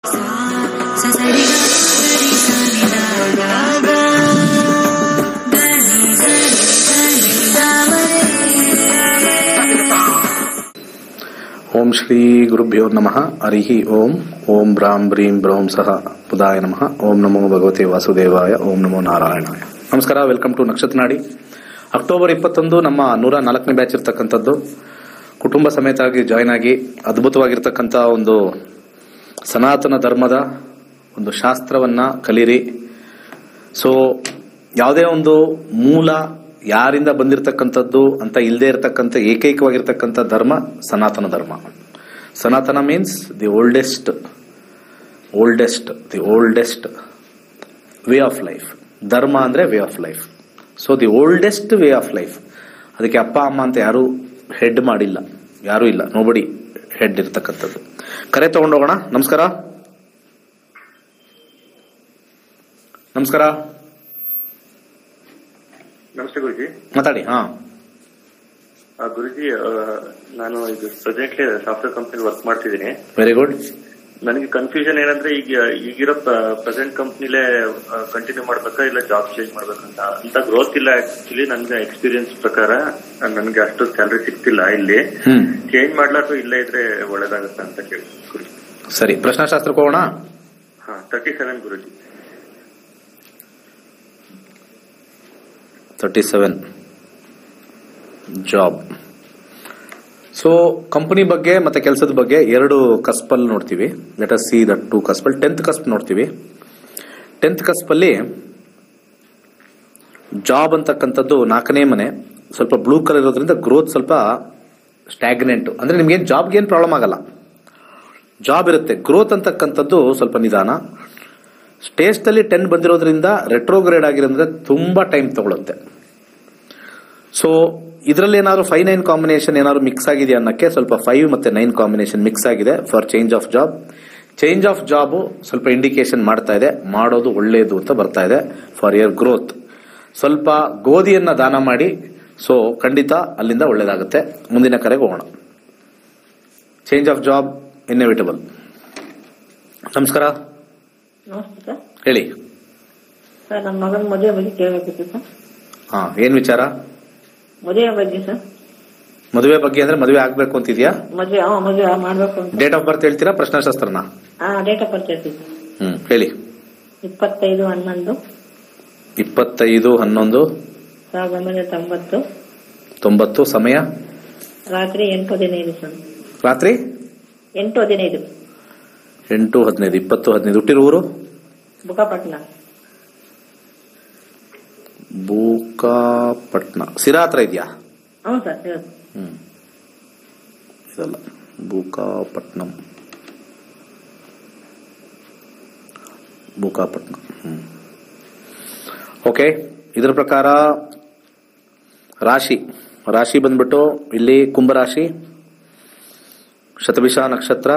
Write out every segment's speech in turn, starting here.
ಓಂ ಶ್ರೀ ಗುರುಭ್ಯೋ ನಮಃ ಹರಿ ಓಂ ಓಂ ಬ್ರಾಂ ಬ್ರೀಂ ಬ್ರೌಂ ಸಹ ಬುಧಾಯ ನಮಃ ಓಂ ನಮೋ ಭಗವತೆ ವಾಸುದೇವಾಯ ಓಂ ನಮೋ ನಾರಾಯಣಾಯ ನಮಸ್ಕಾರ ವೆಲ್ಕಮ್ ಟು ನಕ್ಷತ್ರ ನಾಡಿ ಅಕ್ಟೋಬರ್ ಇಪ್ಪತ್ತೊಂದು ನಮ್ಮ ನೂರ ನಾಲ್ಕನೇ ಬ್ಯಾಚ್ ಇರ್ತಕ್ಕಂಥದ್ದು ಕುಟುಂಬ ಸಮೇತವಾಗಿ ಜಾಯ್ನ್ ಆಗಿ ಅದ್ಭುತವಾಗಿರ್ತಕ್ಕಂಥ ಒಂದು ಸನಾತನ ಧರ್ಮದ ಒಂದು ಶಾಸ್ತ್ರವನ್ನ ಕಲೀರಿ ಸೊ ಯಾವುದೇ ಒಂದು ಮೂಲ ಯಾರಿಂದ ಬಂದಿರತಕ್ಕಂಥದ್ದು ಅಂತ ಇಲ್ಲದೆ ಇರತಕ್ಕಂಥ ಏಕೈಕವಾಗಿರ್ತಕ್ಕಂಥ ಧರ್ಮ ಸನಾತನ ಧರ್ಮ ಸನಾತನ means the oldest oldest the oldest way of life ಧರ್ಮ ಅಂದ್ರೆ way of life so the oldest way of life ಅದಕ್ಕೆ ಅಪ್ಪ ಅಮ್ಮ ಅಂತ ಯಾರು ಹೆಡ್ ಮಾಡಿಲ್ಲ ಯಾರೂ ಇಲ್ಲ ನೋಬಡಿ ಹೆಡ್ ಇರ್ತಕ್ಕಂಥದ್ದು ಕರೆ ತಗೊಂಡೋಗೋಣ ನಮಸ್ಕಾರ ನಮಸ್ಕಾರ ನಮಸ್ತೆ ಗುರುಜಿ ಮಾತಾಡಿ ಹಾ ಆ, ಗುರುಜಿ ಆ, ನಾನು ಇದು ಪ್ರೆಸೆಂಟ್ಲಿ ಸಾಫ್ಟ್ವೇರ್ ಕಂಪನಿ ವರ್ಕ್ ಮಾಡ್ತಿದ್ದೀನಿ ವೆರಿ ಗುಡ್ ನನಗೆ ಕನ್ಫ್ಯೂಷನ್ ಏನಂದ್ರೆ ಈಗ ಈಗಿರೋ ಪ್ರೆಸೆಂಟ್ ಕಂಪ್ನಿಲೇ ಕಂಟಿನ್ಯೂ ಮಾಡ್ಬೇಕಾ ಇಲ್ಲ ಜಾಬ್ ಚೇಂಜ್ ಮಾಡ್ಬೇಕಂತ ಅಂತ ಗ್ರೋತ್ ಇಲ್ಲ ಆಕ್ಚುಲಿ ನನ್ಗೆ ಎಕ್ಸ್ಪೀರಿಯನ್ಸ್ ಪ್ರಕಾರ ನನ್ಗೆ ಅಷ್ಟು ಸ್ಯಾಲರಿ ಸಿಗ್ತಿಲ್ಲ ಇಲ್ಲಿ ಹ್ಮ್ ಚೇಂಜ್ ಮಾಡ್ಲಾರ್ದು ಇಲ್ಲೇ ಇದ್ರೆ ಒಳ್ಳೇದಾಗತ್ತ ಅಂತ ಕೇಳಿ ಗುರುಜಿ ಸರಿ ಪ್ರಶ್ನಾಶಾಸ್ತ್ರಕ್ಕೆ ಹೋಗೋಣ ಹಾ ತರ್ಟಿ ಸೆವೆನ್ ಗುರುಜಿ thirty seven job so company ಬಗ್ಗೆ ಮತ್ತೆ ಕೆಲಸದ ಬಗ್ಗೆ ಎರಡು ಕಸ್ಪಲ್ ನೋಡ್ತೀವಿ let us see that to ಕಸ್ಪಲ್ ಟೆಂತ್ ಕಸ್ಪ್ ನೋಡ್ತೀವಿ ಟೆಂತ್ ಕಸ್ಪಲ್ಲಿ ಜಾಬ್ ಅಂತಕ್ಕಂಥದ್ದು ನಾಲ್ಕನೇ ಮನೆ ಸ್ವಲ್ಪ ಬ್ಲೂ ಕಲರ್ ಇರೋದ್ರಿಂದ ಗ್ರೋತ್ ಸ್ವಲ್ಪ ಸ್ಟ್ಯಾಗ್ನೆಂಟ್ ಅಂದ್ರೆ ನಿಮ್ಗೆ ಜಾಬ್ಗೆ ಏನು ಪ್ರಾಬ್ಲಮ್ ಆಗಲ್ಲ ಜಾಬ್ ಇರುತ್ತೆ ಗ್ರೋತ್ ಅಂತಕ್ಕಂಥದ್ದು ಸ್ವಲ್ಪ ನಿಧಾನ ಸ್ಟೇಜ್ದಲ್ಲಿ ಟೆನ್ ಬಂದಿರೋದ್ರಿಂದ ರೆಟ್ರೋಗ್ರೇಡ್ ಆಗಿರೋದ್ರಿಂದ ತುಂಬಾ ಟೈಮ್ ತಗೊಳುತ್ತೆ ಸೊ ಇದರಲ್ಲಿ ಏನಾದ್ರು ಫೈವ್ ನೈನ್ ಕಾಂಬಿನೇಷನ್ ಏನಾದ್ರು ಮಿಕ್ಸ್ ಆಗಿದೆ ಅನ್ನಕ್ಕೆ ಸ್ವಲ್ಪ ಫೈವ್ ಮತ್ತೆ ನೈನ್ ಕಾಂಬಿನೇಷನ್ ಮಿಕ್ಸ್ ಆಗಿದೆ for change of job change of job ಸ್ವಲ್ಪ ಇಂಡಿಕೇಶನ್ ಮಾಡ್ತಾ ಇದೆ ಮಾಡೋದು ಒಳ್ಳೆಯದು ಅಂತ ಬರ್ತಾ ಇದೆ ಫಾರ್ ಯರ್ ಗ್ರೋತ್ ಸ್ವಲ್ಪ ಗೋಧಿಯನ್ನ ದಾನ ಮಾಡಿ ಸೊ ಖಂಡಿತ ಅಲ್ಲಿಂದ ಒಳ್ಳೇದಾಗುತ್ತೆ ಮುಂದಿನ ಕರೆಗೆ ಹೋಗೋಣ ಚೇಂಜ್ ಆಫ್ ಜಾಬ್ ಇನ್ನೆವಿಟಬಲ್ ನಮಸ್ಕಾರ ನಮಸ್ತೆ ಸರ್ ಹೇಳಿ ಸರ್ ನಮ್ಮ ಮಗನ ಮದುವೆ ಬಗ್ಗೆ ಕೇಳಬೇಕಿತ್ತು ಸರ್ ಹಾ ಏನ್ ವಿಚಾರ ಮದುವೆ ಬಗ್ಗೆ ಸರ್ ಮದುವೆ ಬಗ್ಗೆ ಅಂದ್ರೆ ಮದುವೆ ಆಗ್ಬೇಕು ಅಂತಿದ್ಯಾ ಮದುವೆ ಅವ ಮದುವೆ ಮಾಡ್ಬೇಕು ಅಂತ ಡೇಟ್ ಆಫ್ ಬರ್ತ್ ಹೇಳ್ತೀರಾ ಪ್ರಶ್ನಾಶಾಸ್ತ್ರನ ಹಾ ಡೇಟ್ ಆಫ್ ಬರ್ತ್ ಹೇಳ್ತೀವಿ ಸರ್ ಹ್ಮ್ ಹೇಳಿ ಇಪ್ಪತ್ತೈದು ಹನ್ನೊಂದು ಇಪ್ಪತ್ತೈದು ಹನ್ನೊಂದು ಸಾವಿರದ ಒಂಬೈನೂರ ತೊಂಬತ್ತು ತೊಂಬತ್ತು ಸಮಯ ರಾತ್ರಿ ಎಂಟು ಹದಿನೈದು ಸರ್ ರಾತ್ರಿ ಎಂಟು ಹದಿನೈದು ಎಂಟು ಹದಿನೈದು ಇಪ್ಪತ್ತು ಹದಿನೈದು ಹುಟ್ಟಿರೋ ಊರು ಬುಕ್ಕಾಪಟ್ನ ಬೂಕಾಪಟ್ನ ಸಿರಾ ಹತ್ರ ಇದೆಯಾ ಹ್ಞೂ ಸರ್ ಹೇಳಿ ಹ್ಮ್ ಇದಲ್ಲ ಬೂಕಾಪಟ್ನಂ ಬೂಕಾಪಟ್ನಂ ಹ್ಮ್ ಓಕೆ ಇದರ ಪ್ರಕಾರ ರಾಶಿ ರಾಶಿ ಬಂದ್ಬಿಟ್ಟು ಇಲ್ಲಿ ಕುಂಭರಾಶಿ ಶತಭಿಷ ನಕ್ಷತ್ರ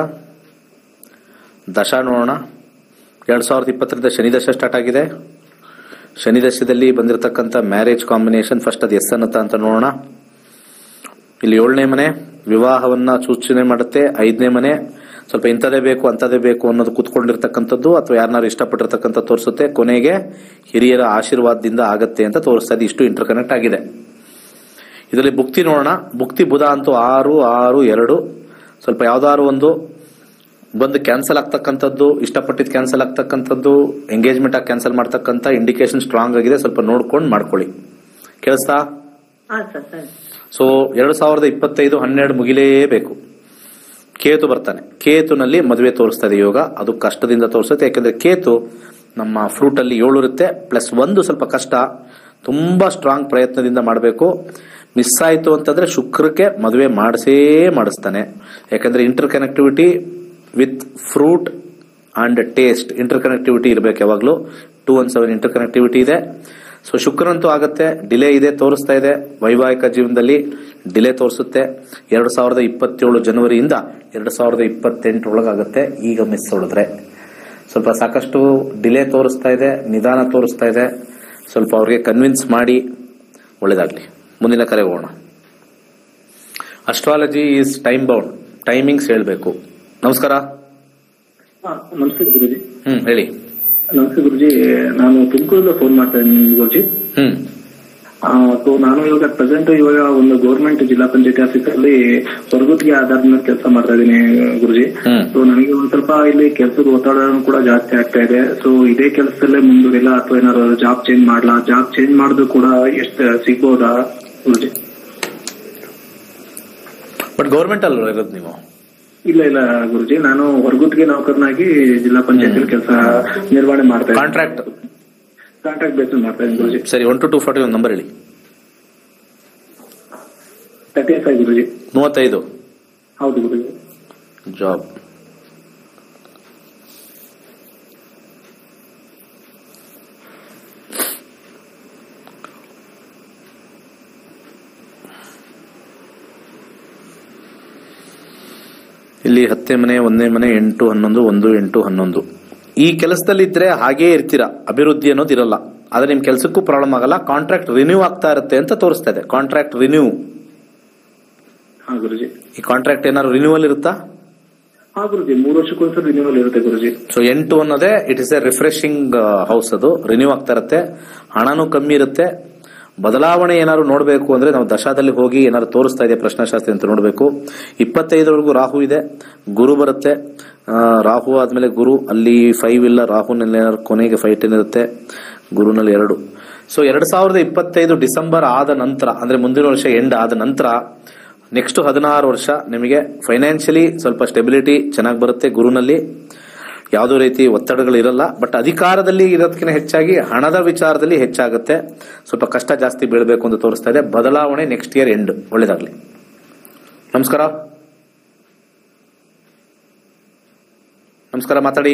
ದಶ ನೋಡೋಣ ಎರಡ್ ಸಾವಿರದ ಇಪ್ಪತ್ತರಿಂದ ಶನಿ ದಶ ಸ್ಟಾರ್ಟ್ ಆಗಿದೆ ಶನಿ ದಶದಲ್ಲಿ ಬಂದಿರತಕ್ಕಂಥ ಮ್ಯಾರೇಜ್ ಕಾಂಬಿನೇಷನ್ ಫಸ್ಟ್ ಅದು ಎಸ್ ಅನ್ನತ್ತ ಅಂತ ನೋಡೋಣ ಇಲ್ಲಿ ಏಳನೇ ಮನೆ ವಿವಾಹವನ್ನ ಸೂಚನೆ ಮಾಡುತ್ತೆ ಐದನೇ ಮನೆ ಸ್ವಲ್ಪ ಇಂಥದೇ ಬೇಕು ಅಂಥದೇ ಬೇಕು ಅನ್ನೋದು ಕುತ್ಕೊಂಡಿರ್ತಕ್ಕಂಥದ್ದು ಅಥವಾ ಯಾರನ್ನಾರು ಇಷ್ಟಪಟ್ಟಿರ್ತಕ್ಕಂಥ ತೋರಿಸುತ್ತೆ ಕೊನೆಗೆ ಹಿರಿಯರ ಆಶೀರ್ವಾದದಿಂದ ಆಗತ್ತೆ ಅಂತ ತೋರಿಸ್ತಾ ಇದೆ ಇಷ್ಟು ಇಂಟರ್ ಕನೆಕ್ಟ್ ಆಗಿದೆ ಇದರಲ್ಲಿ ಭುಕ್ತಿ ನೋಡೋಣ ಭುಕ್ತಿ ಬುಧ ಅಂತೂ ಆರು ಆರು ಎರಡು ಸ್ವಲ್ಪ ಯಾವ್ದಾದ್ರು ಒಂದು ಬಂದು ಕ್ಯಾನ್ಸಲ್ ಆಗ್ತಕ್ಕಂಥದ್ದು ಇಷ್ಟಪಟ್ಟಿದ್ದು ಕ್ಯಾನ್ಸಲ್ ಆಗ್ತಕ್ಕಂಥದ್ದು ಎಂಗೇಜ್ಮೆಂಟ್ ಆಗಿ ಕ್ಯಾನ್ಸಲ್ ಮಾಡ್ತಕ್ಕಂಥ ಇಂಡಿಕೇಶನ್ ಸ್ಟ್ರಾಂಗ್ ಆಗಿದೆ ಸ್ವಲ್ಪ ನೋಡ್ಕೊಂಡು ಮಾಡ್ಕೊಳ್ಳಿ ಕೇಳಿಸ್ತಾ ಹಾಂ ಸರ್ ಸರಿ ಸೊ ಎರಡು ಸಾವಿರದ ಇಪ್ಪತ್ತೈದು ಹನ್ನೆರಡು ಮುಗಿಲೇಬೇಕು ಕೇತು ಬರ್ತಾನೆ ಕೇತುನಲ್ಲಿ ಮದುವೆ ತೋರಿಸ್ತಾ ಇದೆ ಯೋಗ ಅದು ಕಷ್ಟದಿಂದ ತೋರಿಸುತ್ತೆ ಯಾಕಂದ್ರೆ ಕೇತು ನಮ್ಮ ಫ್ರೂಟ್ ಅಲ್ಲಿ ಏಳು ಇರುತ್ತೆ ಪ್ಲಸ್ ಒಂದು ಸ್ವಲ್ಪ ಕಷ್ಟ ತುಂಬಾ ಸ್ಟ್ರಾಂಗ್ ಪ್ರಯತ್ನದಿಂದ ಮಾಡಬೇಕು ಮಿಸ್ ಆಯ್ತು ಅಂತಂದ್ರೆ ಶುಕ್ರಕ್ಕೆ ಮದುವೆ ಮಾಡಿಸೇ ಮಾಡಿಸ್ತಾನೆ ಯಾಕಂದ್ರೆ inter connectivity with fruit and taste inter connectivity ಇರಬೇಕು ಯಾವಾಗಲೂ two one seven inter connectivity ಇದೆ ಸೊ ಶುಕ್ರನಂತೂ ಆಗತ್ತೆ ಡಿಲೇ ಇದೆ ತೋರಿಸ್ತಾ ಇದೆ ವೈವಾಹಿಕ ಜೀವನದಲ್ಲಿ ಡಿಲೇ ತೋರಿಸುತ್ತೆ ಎರಡು ಸಾವಿರದ ಇಪ್ಪತ್ತೇಳು ಜನವರಿಯಿಂದ ಎರಡು ಸಾವಿರದ ಇಪ್ಪತ್ತೆಂಟರೊಳಗಾಗತ್ತೆ ಈಗ ಮಿಸ್ ಹೊಡೆದ್ರೆ ಸ್ವಲ್ಪ ಸಾಕಷ್ಟು ಡಿಲೇ ತೋರಿಸ್ತಾ ಇದೆ ನಿಧಾನ ತೋರಿಸ್ತಾ ಇದೆ ಸ್ವಲ್ಪ ಅವ್ರಿಗೆ ಕನ್ವಿನ್ಸ್ ಮಾಡಿ ಒಳ್ಳೇದಾಗ್ಲಿ ಮುಂದಿನ ಕರೆ ಹೋಗೋಣ astrology is time bound timings ಹೇಳಬೇಕು ನಮಸ್ಕಾರ ಹಾ, ನಮಸ್ತೆ ಗುರುಜಿ ಹ್ಮ್ ಹೇಳಿ ನಮಸ್ತೆ ಗುರುಜಿ ನಾನು ತುಮಕೂರಿಂದ ಫೋನ್ ಮಾಡ್ತಾ ಇದ್ದೀನಿ ಗುರುಜಿ ಹ್ಮ್ ಸೊ ನಾನು ಇವಾಗ ಪ್ರೆಸೆಂಟ್ ಇವಾಗ ಒಂದು ಗೌರ್ಮೆಂಟ್ ಜಿಲ್ಲಾ ಪಂಚಾಯತಿ ಆಫೀಸ್ ಅಲ್ಲಿ ಹೊರಗುತ್ತಿಗೆ ಆಧಾರದ ಮೇಲೆ ಕೆಲಸ ಮಾಡ್ತಾ ಇದ್ದೀನಿ ಗುರುಜಿ ಹ್ಮ್. ಸೊ ನನಗೆ ಒಂದ್ ಸ್ವಲ್ಪ ಇಲ್ಲಿ ಕೆಲಸದ ಒತ್ತಡ ಕೂಡ ಜಾಸ್ತಿ ಆಗ್ತಾ ಇದೆ ಸೊ ಇದೇ ಕೆಲಸದಲ್ಲೇ ಮುಂದುವರಿಲ್ಲ ಅಥವಾ ಏನಾದ್ರು ಜಾಬ್ ಚೇಂಜ್ ಮಾಡ್ಲಾ ಜಾಬ್ ಚೇಂಜ್ ಮಾಡಿದ್ರು ಕೂಡ ಎಷ್ಟು ಸಿಗ್ಬೋದಾ ಗುರುಜಿ ಬಟ್ ಗೌರ್ಮೆಂಟ್ ಅಲ್ಲ ಇರೋದು ನೀವು ಇಲ್ಲ ಇಲ್ಲ ಗುರುಜಿ ನಾನು ಹೊರಗುತ್ತಿಗೆ ನೌಕರನಾಗಿ ಜಿಲ್ಲಾ ಪಂಚಾಯತಿ ಕೆಲಸ ನಿರ್ವಹಣೆ ಮಾಡ್ತಾ ಇದ್ದೀನಿ ಕಾಂಟ್ರಾಕ್ಟ್ ಕಾಂಟ್ರಾಕ್ಟ್ ಬೇಸಿಸ್ ಮಾಡ್ತಾ ಇದ್ದೀನಿ ಗುರುಜಿ ಸರಿ ಒನ್ ಟು ಟೂ ಫಾರ್ಟಿ ಒಂದು ನಂಬರ್ ಹೇಳಿ ತರ್ಟಿ ಫೈವ್ ಗುರುಜಿ ಮೂವತ್ತೈದು ಹೌದು ಗುರುಜಿ ಜಾಬ್ ಇಲ್ಲಿ ಹತ್ತನೇ ಮನೆ ಒಂದನೇ ಮನೆ ಎಂಟು ಹನ್ನೊಂದು ಒಂದು ಎಂಟು ಹನ್ನೊಂದು ಈ ಕೆಲಸದಲ್ಲಿ ಇದ್ರೆ ಹಾಗೇ ಇರ್ತೀರಾ ಅಭಿವೃದ್ಧಿ ಅನ್ನೋದು ಇರಲ್ಲ ಆದ್ರೆ ನಿಮ್ ಕೆಲಸಕ್ಕೂ ಪ್ರಾಬ್ಲಮ್ ಆಗಲ್ಲ ಕಾಂಟ್ರಾಕ್ಟ್ ರಿನ್ಯೂ ಆಗ್ತಾ ಇರುತ್ತೆ ಅಂತ ತೋರಿಸ್ತಾ ಇದೆ ಕಾಂಟ್ರಾಕ್ಟ್ ರಿನ್ಯೂ ಹಾ ಗುರುಜಿ ಈ ಕಾಂಟ್ರಾಕ್ಟ್ ಏನಾದ್ರು ರಿನ್ಯೂವಲ್ ಇರುತ್ತಾ ಹಾ ಗುರುಜಿ ಮೂರು ವರ್ಷಕ್ಕೊಂದ್ಸಲ ರಿನ್ಯೂವಲ್ ಇರುತ್ತೆ ಗುರುಜಿ ಸೊ ಎಂಟು ಅನ್ನೋದೇ it is a refreshing house ಅದು ರಿನ್ಯೂ ಆಗ್ತಾ ಇರುತ್ತೆ ಹಣನೂ ಕಮ್ಮಿ ಇರುತ್ತೆ ಬದಲಾವಣೆ ಏನಾದ್ರು ನೋಡಬೇಕು ಅಂದ್ರೆ ನಾವು ದಶಾದಲ್ಲಿ ಹೋಗಿ ಏನಾದ್ರು ತೋರಿಸ್ತಾ ಇದೆ ಪ್ರಶ್ನಾಶಾಸ್ತ್ರಿ ಅಂತ ನೋಡಬೇಕು ಇಪ್ಪತ್ತೈದರವರೆಗೂ ರಾಹು ಇದೆ ಗುರು ಬರುತ್ತೆ ಆ, ರಾಹು ಆದ್ಮೇಲೆ ಗುರು ಅಲ್ಲಿ ಫೈವ್ ಇಲ್ಲ ರಾಹುನಲ್ಲಿ ಏನಾದ್ರು ಕೊನೆಗೆ ಫೈವ್ ಟೆನ್ ಇರುತ್ತೆ ಗುರುನಲ್ಲಿ ಎರಡು ಸೊ ಎರಡ್ ಸಾವಿರದ ಇಪ್ಪತ್ತೈದು ಡಿಸೆಂಬರ್ ಆದ ನಂತರ ಅಂದ್ರೆ ಮುಂದಿನ ವರ್ಷ ಎಂಡ್ ಆದ ನಂತರ ನೆಕ್ಸ್ಟ್ ಹದಿನಾರು ವರ್ಷ ನಿಮಗೆ ಫೈನಾನ್ಷಿಯಲಿ ಸ್ವಲ್ಪ ಸ್ಟೆಬಿಲಿಟಿ ಚೆನ್ನಾಗಿ ಬರುತ್ತೆ ಗುರುನಲ್ಲಿ ಯಾವುದೋ ರೀತಿ ಒತ್ತಡಗಳು ಇರಲ್ಲ ಬಟ್ ಅಧಿಕಾರದಲ್ಲಿ ಇರೋದಕ್ಕಿಂತ ಹೆಚ್ಚಾಗಿ ಹಣದ ವಿಚಾರದಲ್ಲಿ ಹೆಚ್ಚಾಗುತ್ತೆ ಸ್ವಲ್ಪ ಕಷ್ಟ ಜಾಸ್ತಿ ಬೀಳಬೇಕು ಅಂತ ತೋರಿಸ್ತಾ ಇದೆ ಬದಲಾವಣೆ ನೆಕ್ಸ್ಟ್ ಇಯರ್ ಎಂಡ್ ಒಳ್ಳೇದಾಗ್ಲಿ ನಮಸ್ಕಾರ ನಮಸ್ಕಾರ ಮಾತಾಡಿ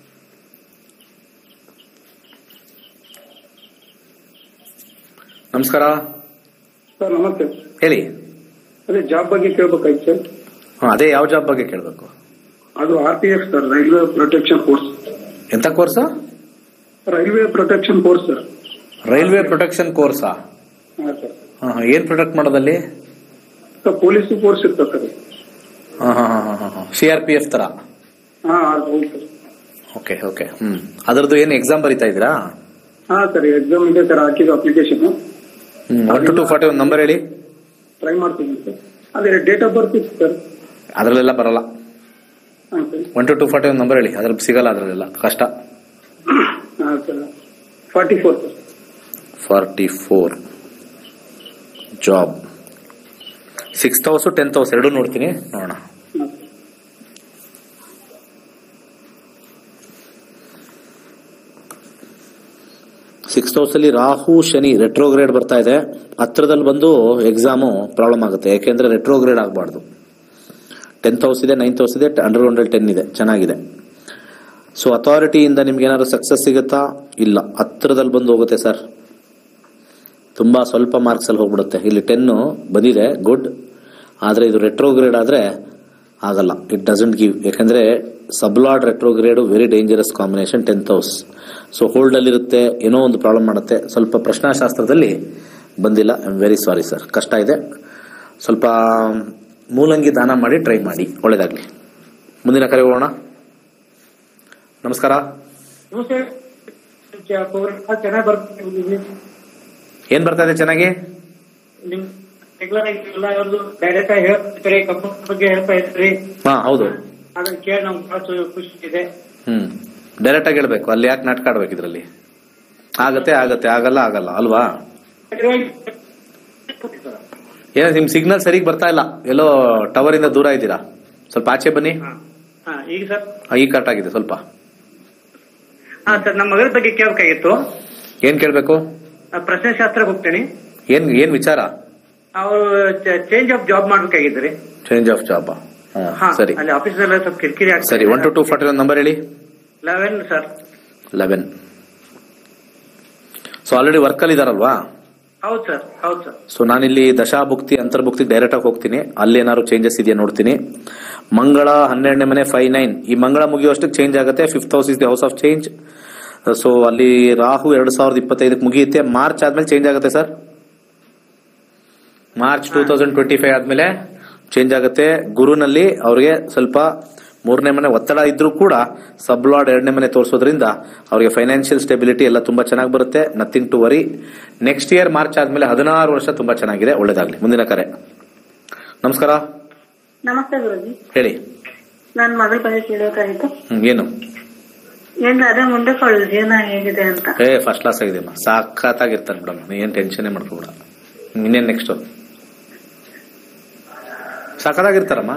ನಮಸ್ಕಾರ ಸರ್ ನಮಸ್ತೆ ಹೇಳಿ ಅದೇ ಜಾಬ್ ಬಗ್ಗೆ ಕೇಳ್ಬೇಕಾಯ್ತು ಸರ್ ಹಾ, ಅದೇ ಯಾವ ಜಾಬ್ ಬಗ್ಗೆ ಕೇಳಬೇಕು ಅದು R P F sir railway protection force ಎಂತ course railway protection force sir railway protection ಕೋರ್ಸಾ ಹಾ ಸರ್ ಏನ್ ಪ್ರೊಟೆಕ್ಟ್ ಮಾಡೋದಲ್ಲಿ ಸರ್ ಪೊಲೀಸ್ ಫೋರ್ಸ್ ಇರ್ತದೆ sir C R P F ತರ ಹಾ ಹೌದು ಸರ್ ಓಕೆ ಓಕೆ ಹ್ಮ್ ಅದರದ್ದು ಏನು ಎಕ್ಸಾಮ್ ಬರೀತಾ ಇದ್ದೀರಾ ಹಾ ಸರ್ ಎಕ್ಸಾಮ್ ಇದೆ ಸರ್ ಹಾಕಿದ application one two two forty ಒಂದು ನಂಬರ್ ಹೇಳಿ ಟ್ರೈ ಮಾಡ್ತೀನಿ ಸರ್ ಅದೇ ಡೇಟ್ ಆಫ್ ಬರ್ತ್ ಇತ್ತು ಸರ್ ಅದರಲ್ಲೆಲ್ಲ ಬರಲ್ಲ ಹಾ sir one two two forty ಒಂದು ನಂಬರ್ ಹೇಳಿ ಅದ್ರಲ್ಲಿ ಸಿಗಲ್ಲ ಅದರಲ್ಲೆಲ್ಲ ಕಷ್ಟ ಹಾ sir forty four sir forty four job six house tenth house ಎರಡೂ ನೋಡ್ತೀನಿ ನೋಡೋಣ ಹಾ ಸಿಕ್ಸ್ ಹೌಸ್ ಅಲ್ಲಿ ರಾಹು ಶನಿ ರೆಟ್ರೋಗ್ರೇಡ್ ಬರ್ತಾ ಇದೆ ಹತ್ರದಲ್ಲಿ ಬಂದು ಎಕ್ಸಾಮು ಪ್ರಾಬ್ಲಮ್ ಆಗುತ್ತೆ ಯಾಕೆಂದ್ರೆ ರೆಟ್ರೋಗ್ರೇಡ್ ಆಗಬಾರ್ದು ಟೆಂತ್ ಹೌಸ್ ಇದೆ ನೈನ್ತ್ ಹೌಸ್ ಇದೆ ಅಂಡರ್ ಗ್ರೌಂಡಲ್ಲಿ ಟೆನ್ ಇದೆ ಚೆನ್ನಾಗಿದೆ ಸೊ ಅಥಾರಿಟಿಯಿಂದ ನಿಮ್ಗೆ ಏನಾದ್ರು ಸಕ್ಸಸ್ ಸಿಗುತ್ತಾ ಇಲ್ಲ ಹತ್ರದಲ್ಲಿ ಬಂದು ಹೋಗುತ್ತೆ ಸರ್ ತುಂಬಾ ಸ್ವಲ್ಪ ಮಾರ್ಕ್ಸ್ ಅಲ್ಲಿ ಹೋಗ್ಬಿಡುತ್ತೆ ಇಲ್ಲಿ ಟೆನ್ನು ಬಂದಿದೆ ಗುಡ್ ಆದ್ರೆ ಇದು ರೆಟ್ರೋಗ್ರೇಡ್ ಆದ್ರೆ ಆಗಲ್ಲ ಇಟ್ ಡಸಂಟ್ ಗಿವ್ ಯಾಕಂದ್ರೆ ಸಬ್ಲಾಡ್ retrograde very dangerous combination tenth house so hold ಅಲ್ಲಿ ಇರುತ್ತೆ ಏನೋ ಒಂದು ಪ್ರಾಬ್ಲಮ್ ಮಾಡುತ್ತೆ ಸ್ವಲ್ಪ ಪ್ರಶ್ನಾಶಾಸ್ತ್ರದಲ್ಲಿ ಬಂದಿಲ್ಲ I am very sorry sir ಕಷ್ಟ ಇದೆ ಸ್ವಲ್ಪ ಮೂಲಂಗಿ ದಾನ ಮಾಡಿ ಟ್ರೈ ಮಾಡಿ ಒಳ್ಳೇದಾಗ್ಲಿ ಮುಂದಿನ ಕರೆ ಹೋಗೋಣ ನಮಸ್ಕಾರ ಚೆನ್ನಾಗಿ ಬರ್ತೀನಿ ಏನ್ ಬರ್ತಾ ಇದೆ ಚೆನ್ನಾಗಿ ನಿಮ್ ರೆಗ್ಯುಲರ್ ಆಗಿ ಎಲ್ಲ ಅವ್ರದ್ದು ಡೈರೆಕ್ಟ್ ಆಗಿ ಹೇಳ್ತಿರ್ತೀರಿ ಕಂಪನಿ ಬಗ್ಗೆ ಹೇಳ್ತಾ ಇರ್ತೀರಿ ಹಾ ಹೌದು ಅದನ್ನ ಕೇಳಿ ನಮ್ಗೆ ಬಹಳ ಖುಷಿ ಇದೆ ಹ್ಮ್ ಡೈರೆಕ್ಟ್ ಆಗಿ ಹೇಳ್ಬೇಕು ಅಲ್ಲಿ ಯಾಕೆ ನಾಟಕ ಆಡ್ಬೇಕು ಇದ್ರಲ್ಲಿ ಆಗತ್ತೆ ಆಗತ್ತೆ ಆಗಲ್ಲ ಆಗಲ್ಲ ಅಲ್ವಾ ಏನೋ ನಿಮ್ ಸಿಗ್ನಲ್ ಸರಿಗ್ ಬರ್ತಾ ಇಲ್ಲ ಎಲ್ಲೋ ಟವರ್ ಇಂದ ದೂರ ಇದ್ದೀರಾ ಸ್ವಲ್ಪ ಆಚೆ ಬನ್ನಿ ಹಾ ಈಗ ಸರ್ ಆ, ಈಗ ಕರೆಕ್ಟ್ ಆಗಿದೆ ಸ್ವಲ್ಪ ಹಾ ಸರ್ ನಮ್ಮ ಮಗಳ ಬಗ್ಗೆ ಕೇಳಬೇಕಾಗಿತ್ತು ಏನ್ ಕೇಳ್ಬೇಕು ಪ್ರಶ್ನೆ ಶಾಸ್ತ್ರಕ್ಕೆ ಹೋಗ್ತೇನೆ ಏನ್ ಏನ್ ವಿಚಾರ ಅವರು ಚೇಂಜ್ ಆಫ್ ಜಾಬ್ ಮಾಡ್ಬೇಕಾಗಿದ್ರಿ ಚೇಂಜ್ ಆಫ್ ಜಾಬ್ ಹಾ ಸರಿ ಅಲ್ಲಿ ಆಫೀಸ್ ಸ್ವಲ್ಪ ಕಿರಿಕಿರಿ ಆಗ್ತದೆ ಸರಿ one two two forty one number ಹೇಳಿ eleven sir eleven so already ವರ್ಕಲ್ಲಿ ಇದಾರಲ್ವಾ ಹೌದು ಸರ್ ಹೌದು ಸರ್ ಸೊ ನಾನಿಲ್ಲಿ ದಶಾಭುಕ್ತಿ ಅಂತರ್ಭುಕ್ತಿ ಡೈರೆಕ್ಟ್ ಆಗಿ ಹೋಗ್ತೀನಿ ಅಲ್ಲಿ ಏನಾದ್ರು ಚೇಂಜಸ್ ಇದೆಯಾ ನೋಡ್ತೀನಿ ಮಂಗಳ ಹನ್ನೆರಡನೇ ಮನೆ ಫೈವ್ ನೈನ್ ಈ ಮಂಗಳ ಮುಗಿಯುವಷ್ಟಕ್ಕೆ ಚೇಂಜ್ ಆಗುತ್ತೆ fifth house is the house of change so ಅಲ್ಲಿ ರಾಹು ಎರಡ್ ಸಾವಿರದ ಇಪ್ಪತ್ತೈದಕ್ಕೆ ಮುಗಿಯುತ್ತೆ ಮಾರ್ಚ್ ಆದ್ಮೇಲೆ ಚೇಂಜ್ ಆಗುತ್ತೆ sir March two thousand twenty five ಆದ್ಮೇಲೆ ಚೇಂಜ್ ಆಗುತ್ತೆ ಗುರುನಲ್ಲಿ ಅವ್ರಿಗೆ ಸ್ವಲ್ಪ ಮೂರನೇ ಮನೆ ಒತ್ತಡ ಇದ್ರೂ ಕೂಡ ಸಬ್ಲಾಡ್ ಎರಡನೇ ಮನೆ ತೋರಿಸೋದ್ರಿಂದ ಅವರಿಗೆ ಫೈನಾನ್ಷಿಯಲ್ ಸ್ಟೆಬಿಲಿಟಿ ಎಲ್ಲ ತುಂಬಾ ಚೆನ್ನಾಗಿ ಬರುತ್ತೆ nothing to worry next year March ಆದ್ಮೇಲೆ ಹದಿನಾರು ವರ್ಷ ತುಂಬಾ ಚೆನ್ನಾಗಿದೆ ಒಳ್ಳೇದಾಗ್ಲಿ ಮುಂದಿನ ಕರೆ ನಮಸ್ಕಾರ ನಮಸ್ತೆ ಗುರುಜಿ ಹೇಳಿ ನನ್ ಮಗಳ ಬಗ್ಗೆ ಕೇಳಬೇಕಾಗಿತ್ತು ಹ್ಮ್, ಏನು ಏನ್ ಅದೇ ಮುಂದೆ ಅವಳ ಜೀವನ ಹೇಗಿದೆ ಅಂತ ಏ ಫಸ್ಟ್ ಕ್ಲಾಸ್ ಆಗಿದೆ ಅಮ್ಮ ಸಾಕಾಗಿರ್ತಾನೆ ಬಿಡಮ್ಮ ನೀ ಏನ್ ಟೆನ್ಷನ್ ಮಾಡ್ಕೊಬೇಡ ಇನ್ನೇನ್ ನೆಕ್ಸ್ಟ್ ಸಾಕಾಗಿರ್ತಾರಮ್ಮ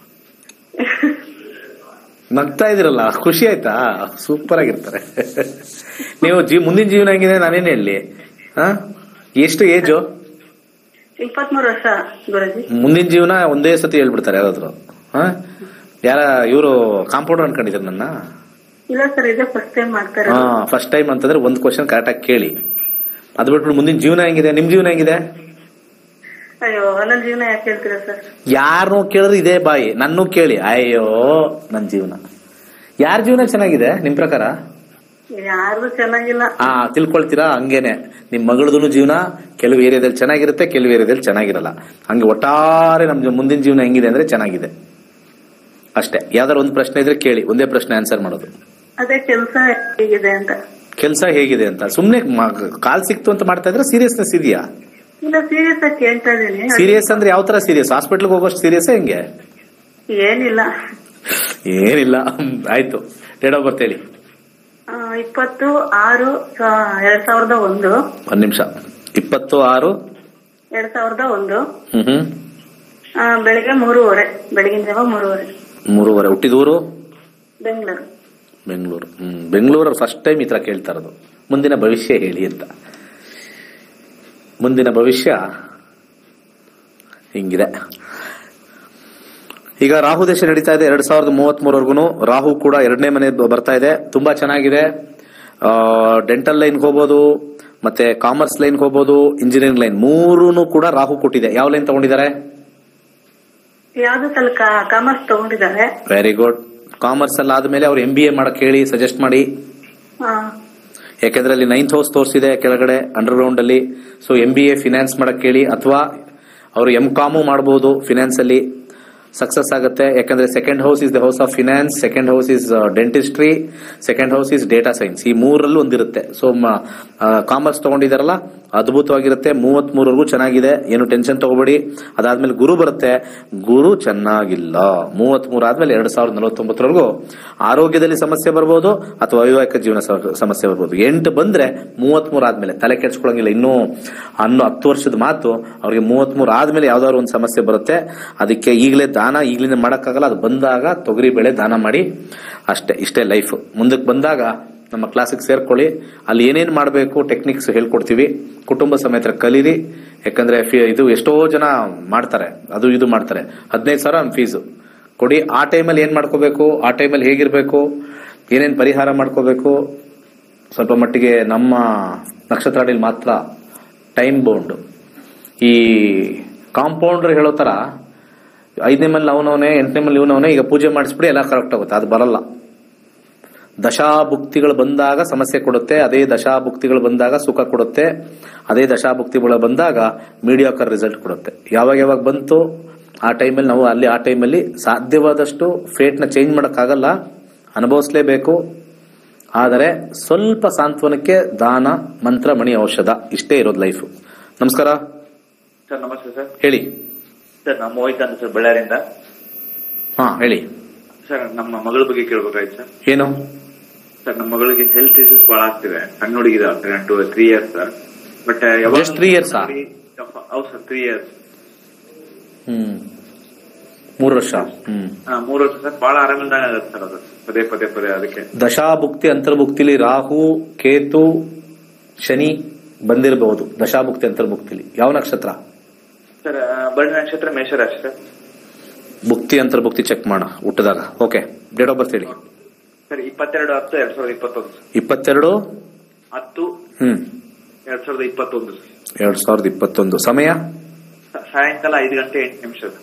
ನಗ್ತಾ ಇದಿರಲ್ಲ ಖುಷಿ ಆಯ್ತಾ ಸೂಪರ್ ಆಗಿರ್ತಾರೆ ನೀವು ಜೀವ ಮುಂದಿನ ಜೀವನ ಹೆಂಗಿದೆ ನಾನೇನ್ ಹೇಳಿ ಹಾ ಎಷ್ಟು ಏಜು ಇಪ್ಪತ್ಮೂರು ವರ್ಷ ಗುರುಜಿ ಮುಂದಿನ ಜೀವನ ಒಂದೇ ಸತಿ ಹೇಳ್ಬಿಡ್ತಾರೆ ಯಾರಾದ್ರು ಹಾ ಯಾರ ಇವರು ಕಾಂಪೌಂಡರ್ ಅನ್ಕೊಂಡಿದ್ರು ನನ್ನ ಇಲ್ಲ ಸರ್ ಇದೇ ಫಸ್ಟ್ ಟೈಮ್ ಮಾಡ್ತಾರೆ ಹಾ ಫಸ್ಟ್ ಟೈಮ್ ಅಂತಂದ್ರೆ ಒಂದು ಕ್ವಶನ್ ಕರೆಕ್ಟಾಗಿ ಕೇಳಿ ಅದು ಬಿಟ್ಬಿಟ್ಟು ಮುಂದಿನ ಜೀವನ ಹೆಂಗಿದೆ ನಿಮ್ ಜೀವನ ಹೆಂಗಿದೆ ಅಯ್ಯೋ ನನ್ ಜೀವನ ಯಾಕೆ ಹೇಳ್ತೀರಾ ಸರ್ ಯಾರನ್ನೂ ಕೇಳಿದ್ರೆ ಇದೇ ಬಾಯಿ ನನ್ನೂ ಕೇಳಿ ಅಯ್ಯೋ ನನ್ನ ಜೀವನ ಯಾರ ಜೀವನ ಚೆನ್ನಾಗಿದೆ ನಿಮ್ ಪ್ರಕಾರ ಯಾರ್ದು ಚೆನ್ನಾಗಿಲ್ಲ ಆ ತಿಳ್ಕೊಳ್ತೀರಾ ಹಂಗೇನೆ ನಿಮ್ ಮಗಳದು ಜೀವನ ಕೆಲವು ಏರಿಯಾದಲ್ಲಿ ಚೆನ್ನಾಗಿರುತ್ತೆ ಕೆಲವು ಏರಿಯಾದಲ್ಲಿ ಚೆನ್ನಾಗಿರಲ್ಲ ಹಂಗೆ ಒಟ್ಟಾರೆ ನಮ್ ಜೀವ- ಮುಂದಿನ ಜೀವನ ಹೆಂಗಿದೆ ಅಂದ್ರೆ ಚೆನ್ನಾಗಿದೆ ಅಷ್ಟೇ ಯಾವ್ದಾರು ಒಂದು ಪ್ರಶ್ನೆ ಇದ್ರೆ ಕೇಳಿ ಒಂದೇ ಪ್ರಶ್ನೆ ಆನ್ಸರ್ ಮಾಡೋದು ಅದೇ ಕೆಲಸ ಹೇಗಿದೆ ಅಂತ ಕೆಲಸ ಹೇಗಿದೆ ಅಂತ ಸುಮ್ನೆ ಮ- ಕಾಲ್ ಸಿಕ್ತು ಅಂತ ಮಾಡ್ತಾ ಇದ್ರೆ ಸೀರಿಯಸ್ನೆಸ್ ಇದೆಯಾ ಇಲ್ಲ ಸೀರಿಯಸ್ ಆಗಿ ಕೇಳ್ತಾ ಇದೀನಿ ಸೀರಿಯಸ್ ಅಂದ್ರೆ ಯಾವ ತರ ಸೀರಿಯಸ್ ಹಾಸ್ಪಿಟ್ಲ್ಗೆ ಹೋಗೋಷ್ಟು ಸೀರಿಯಸ್ ಹೆಂಗೆ ಏನಿಲ್ಲ ಏನಿಲ್ಲ ಹ್ಮ್, ಆಯ್ತು ಡೇಟ್ ಆಫ್ ಬರ್ತ್ ಹೇಳಿ ಆ, ಇಪ್ಪತ್ತು ಆರು ಸ- ಎರಡ್ ಸಾವಿರದ ಒಂದು ಒಂದ್ ನಿಮಿಷ ಇಪ್ಪತ್ತು ಆರು ಎರಡ್ ಸಾವಿರದ ಒಂದು ಹ್ಮ್ ಹ್ಮ್ ಆ, ಬೆಳಿಗ್ಗೆ ಮೂರುವರೆ ಬೆಳಗಿನ ಜಾವ ಮೂರುವರೆ ಮೂರುವರೆ ಹುಟ್ಟಿದೂರು ಬೆಂಗಳೂರು ಬೆಂಗಳೂರು ಹ್ಮ್ ಬೆಂಗಳೂರಲ್ಲಿ ಫಸ್ಟ್ ಟೈಮ್ ಈ ತರ ಕೇಳ್ತಾ ಇರೋದು ಮುಂದಿನ ಭವಿಷ್ಯ ಹೇಳಿ ಅಂತ ಮುಂದಿನ ಭವಿಷ್ಯ ಹಿಂಗಿದೆ ಈಗ ರಾಹು ದೇಶ ನಡೀತಾ ಇದೆ ಎರಡ್ ಸಾವಿರದ ಮೂವತ್ತ್ ಮೂರವರೆಗೂ ರಾಹು ಕೂಡ ಎರಡನೇ ಮನೆ ಬ- ಬರ್ತಾ ಇದೆ ತುಂಬಾ ಚೆನ್ನಾಗಿದೆ ಡೆಂಟಲ್ ಲೈನ್ ಹೋಗ್ಬೋದು ಮತ್ತೆ ಕಾಮರ್ಸ್ ಲೈನ್ ಹೋಗ್ಬೋದು ಇಂಜಿನಿಯರಿಂಗ್ ಲೈನ್ ಮೂರೂ ಕೂಡ ರಾಹು ಕೊಟ್ಟಿದೆ ಯಾವ ಲೈನ್ ತಗೊಂಡಿದ್ದಾರೆ ಯಾವ್ದು ಸಲ ಕಾಮರ್ಸ್ ತಗೊಂಡಿದ್ದಾರೆ ವೆರಿ ಗುಡ್ ಕಾಮರ್ಸ್ ಅಲ್ಲಿ ಆದ್ಮೇಲೆ ಅವ್ರು ಎಂ ಬಿ ಎ ಮಾಡಕ್ ಹೇಳಿ ಸಜೆಸ್ಟ್ ಮಾಡಿ ಆ, ಯಾಕೆಂದ್ರೆ ಅಲ್ಲಿ ನೈನ್ತ್ ಹೌಸ್ ತೋರಿಸಿದೆ ಕೆಳಗಡೆ ಅಂಡರ್ ಗ್ರೌಂಡ್ ಅಲ್ಲಿ so M B A finance ಮಾಡಕ್ ಹೇಳಿ ಅಥವಾ ಅವರು ಎಂ ಕಾಮು ಮಾಡಬಹುದು ಫಿನಾನ್ಸ್ ಅಲ್ಲಿ ಸಕ್ಸಸ್ ಆಗುತ್ತೆ ಯಾಕಂದ್ರೆ second house is the house of finance second house is dentistry second house is data science ಈ ಮೂರಲ್ಲೂ ಒಂದಿರುತ್ತೆ ಸೊ ಕಾಮರ್ಸ್ ತಗೊಂಡಿದಾರಲ್ಲ ಅದ್ಭುತವಾಗಿರುತ್ತೆ ಮೂವತ್ತ್ ಮೂರವರೆಗೂ ಚೆನ್ನಾಗಿದೆ ಏನು ಟೆನ್ಷನ್ ತಗೋಬೇಡಿ ಅದಾದ್ಮೇಲೆ ಗುರು ಬರುತ್ತೆ ಗುರು ಚೆನ್ನಾಗಿಲ್ಲ ಮೂವತ್ತ್ ಮೂರು ಆದ್ಮೇಲೆ ಎರಡ್ ಸಾವಿರದ ನಲವತ್ತೊಂಬತ್ತರವರೆಗೂ ಆರೋಗ್ಯದಲ್ಲಿ ಸಮಸ್ಯೆ ಬರ್ಬೋದು ಅಥವಾ ವೈವಾಹಿಕ ಜೀವನ ಸ- ಸಮಸ್ಯೆ ಬರ್ಬೋದು ಎಂಟು ಬಂದ್ರೆ ಮೂವತ್ತ್ ಮೂರು ಆದ್ಮೇಲೆ ತಲೆ ಕೆಡ್ಸ್ಕೊಳಂಗಿಲ್ಲ ಇನ್ನೂ ಹನ್ನು ಹತ್ತು ವರ್ಷದ ಮಾತು ಅವ್ರಿಗೆ ಮೂವತ್ತ್ ಮೂರು ಆದ್ಮೇಲೆ ಯಾವ್ದಾದ್ರು ಒಂದು ಸಮಸ್ಯೆ ಬರುತ್ತೆ ಅದಕ್ಕೆ ಈಗಲೇ ದಾನ ಈಗಲಿಂದ ಮಾಡಕ್ಕಾಗಲ್ಲ ಅದು ಬಂದಾಗ ತೊಗರಿ ಬೆಳೆ ದಾನ ಮಾಡಿ ಅಷ್ಟೇ ಇಷ್ಟೇ ಲೈಫ್ ಮುಂದಕ್ಕೆ ಬಂದಾಗ ನಮ್ಮ ಕ್ಲಾಸಿಗೆ ಸೇರ್ಕೊಳ್ಳಿ ಅಲ್ಲಿ ಏನೇನ್ ಮಾಡಬೇಕು ಟೆಕ್ನಿಕ್ಸ್ ಹೇಳ್ಕೊಡ್ತೀವಿ ಕುಟುಂಬ ಸಮೇತ ಕಲೀರಿ ಯಾಕಂದ್ರೆ ಫೀ- ಇದು ಎಷ್ಟೋ ಜನ ಮಾಡ್ತಾರೆ ಅದು ಇದು ಮಾಡ್ತಾರೆ ಹದಿನೈದು ಸಾವಿರ ಫೀಸು ಕೊಡಿ ಆ ಟೈಮಲ್ಲಿ ಏನ್ ಮಾಡ್ಕೋಬೇಕು ಆ ಟೈಮಲ್ಲಿ ಹೇಗಿರ್ಬೇಕು ಏನೇನ್ ಪರಿಹಾರ ಮಾಡ್ಕೋಬೇಕು ಸ್ವಲ್ಪ ಮಟ್ಟಿಗೆ ನಮ್ಮ ನಕ್ಷತ್ರಾಡಿಲಿ ಮಾತ್ರ ಟೈಮ್ ಬೌಂಡ್ ಈ ಕಾಂಪೌಂಡರ್ ಹೇಳೋ ತರ ಐದನೇ ಮೇಲೆ ಅವನವನೇ ಎಂಟನೇ ಮೇಲೆ ಇವನವನೇ ಈಗ ಪೂಜೆ ಮಾಡಿಸ್ಬಿಡಿ ಎಲ್ಲ ಕರೆಕ್ಟ್ ಆಗುತ್ತೆ ಅದು ಬರಲ್ಲ ದಶಾಭುಕ್ತಿಗಳು ಬಂದಾಗ ಸಮಸ್ಯೆ ಕೊಡುತ್ತೆ ಅದೇ ದಶಾಭುಕ್ತಿಗಳು ಬಂದಾಗ ಸುಖ ಕೊಡುತ್ತೆ ಅದೇ ದಶಾಭುಕ್ತಿಗಳು ಬಂದಾಗ ಮೀಡಿಯಾಕರ್ ರಿಸಲ್ಟ್ ಕೊಡುತ್ತೆ ಯಾವಾಗ ಯಾವಾಗ ಬಂತು ಆ ಟೈಮಲ್ಲಿ ನಾವು ಅಲ್ಲಿ ಆ ಟೈಮಲ್ಲಿ ಸಾಧ್ಯವಾದಷ್ಟು ಫೇಟ್ನ ಚೇಂಜ್ ಮಾಡೋಕ್ಕಾಗಲ್ಲ ಅನುಭವಿಸ್ಲೇಬೇಕು ಆದರೆ ಸ್ವಲ್ಪ ಸಾಂತ್ವನಕ್ಕೆ ದಾನ ಮಂತ್ರ ಮಣಿ ಔಷಧ ಇಷ್ಟೇ ಇರೋದು ಲೈಫ್ ನಮಸ್ಕಾರ ಸರ್ ನಮಸ್ತೆ ಸರ್ ಹೇಳಿ ಸರ್ ನಮ್ಮ ಮೋಹಿತ್ ಅಂತ ಸರ್ ಬಳ್ಳಾರಿಯಿಂದ ಹಾ ಹೇಳಿ ಸರ್ ನಮ್ಮ ಮಗಳ ಬಗ್ಗೆ ಕೇಳ್ಬೇಕಾಯ್ತು ಸರ್ ಏನು ಸರ್ ನಮ್ಮ ಮಗಳಿಗೆ ಹೆಲ್ತ್ ಇಶ್ಯೂಸ್ ಬಹಳ ಆಗ್ತಿವೆ ಸಣ್ಣ ಹುಡುಗಿದ two three years sir but Just three years ಆ? ಹೌದು ಸರ್ ತ್ರೀ ಇಯರ್ಸ್ ಹ್ಮ್ ಮೂರು ವರ್ಷ ಹ್ಮ್ ಮೂರು ವರ್ಷ ಸರ್ ಬಹಳ ಆರಾಮಿಲ್ದಂಗ ಆಗತ್ತೆ ಸರ್ ಅದು ಪದೇ ಪದೇ ಪದೇ ಅದಕ್ಕೆ ದಶಾಭುಕ್ತಿ ಅಂತರ್ಭುಕ್ತಿಲಿ ರಾಹು ಕೇತು ಶನಿ ಬಂದಿರಬಹುದು ದಶಾಭುಕ್ತಿ ಅಂತರ್ಭುಕ್ತಿಲಿ ಯಾವ ನಕ್ಷತ್ರ ಸರ್ ಬಳ್ಳಿ ನಕ್ಷತ್ರ ಮೇಷರಾಶಿ ಸರ್ ಭುಕ್ತಿ ಅಂತರ್ಭುಕ್ತಿ ಚೆಕ್ ಮಾಡ ಹುಟ್ಟದಾಗ ಓಕೆ ಡೇಟ್ ಆಫ್ ಬರ್ತ್ ಹೇಳಿ ಸರ್ ಇಪ್ಪತ್ತೆರಡು ಹತ್ತು ಎರಡ್ ಸಾವಿರದ ಇಪ್ಪತ್ತೊಂದು ಸರ್ ಇಪ್ಪತ್ತೆರಡು ಹತ್ತು ಹ್ಮ್ ಎರಡ್ ಸಾವಿರದ ಇಪ್ಪತ್ತೊಂದು ಸರ್ ಎರಡ್ ಸಾವಿರದ ಇಪ್ಪತ್ತೊಂದು ಸಮಯ ಸ- ಸಾಯಂಕಾಲ ಐದು ಗಂಟೆ ಎಂಟು ನಿಮಿಷ ಸರ್.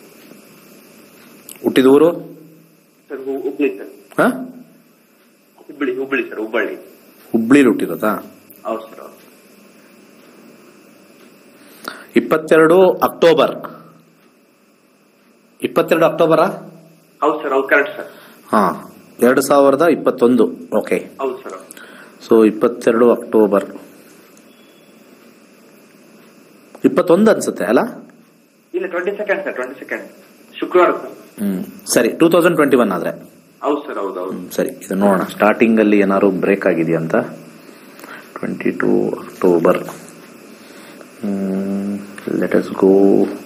ಹುಟ್ಟಿದ ಊರು ಸರ್ ಹು- ಹುಬ್ಳಿ ಸರ್ ಹ ಹುಬ್ಬಳ್ಳಿ ಹುಬ್ಬಳ್ಳಿ ಸರ್ ಹುಬ್ಬಳ್ಳಿ ಹುಬ್ಳಿಲಿ ಹುಟ್ಟಿರೋದಾ ಹೌದು ಸರ್ ಹೌದು ಇಪ್ಪತ್ತೆರಡು ಅಕ್ಟೋಬರ್ ಇಪ್ಪತ್ತೆರಡು ಅಕ್ಟೋಬರಾ ಹೌದು ಸರ್ ಹೌದು ಕರೆಕ್ಟ್ ಸರ್ ಹಾ ಎರಡು ಸಾವಿರದ ಇಪ್ಪತ್ತೊಂದು ಓಕೆ ಹೌದು ಸರ್ ಸೊ ಇಪ್ಪತ್ತೆರಡು ಅಕ್ಟೋಬರ್ ಇಪ್ಪತ್ತೊಂದು ಅನ್ಸುತ್ತೆ ಅಲ್ಲ ಇಲ್ಲ twenty second sir twenty second ಶುಕ್ರವಾರ ಸರ್ ಹ್ಮ್ ಸರಿ ಟೂ ತೌಸಂಡ್ ಟ್ವೆಂಟಿ ಒನ್ ಆದ್ರೆ ಹೌದು ಸರ್ ಹೌದು ಹೌದು ಹ್ಮ್, ಸರಿ ಇದು ನೋಡೋಣ ಸ್ಟಾರ್ಟಿಂಗ್ ಅಲ್ಲಿ ಏನಾದ್ರು ಬ್ರೇಕ್ ಆಗಿದೆಯಾ ಅಂತ twenty two October let us go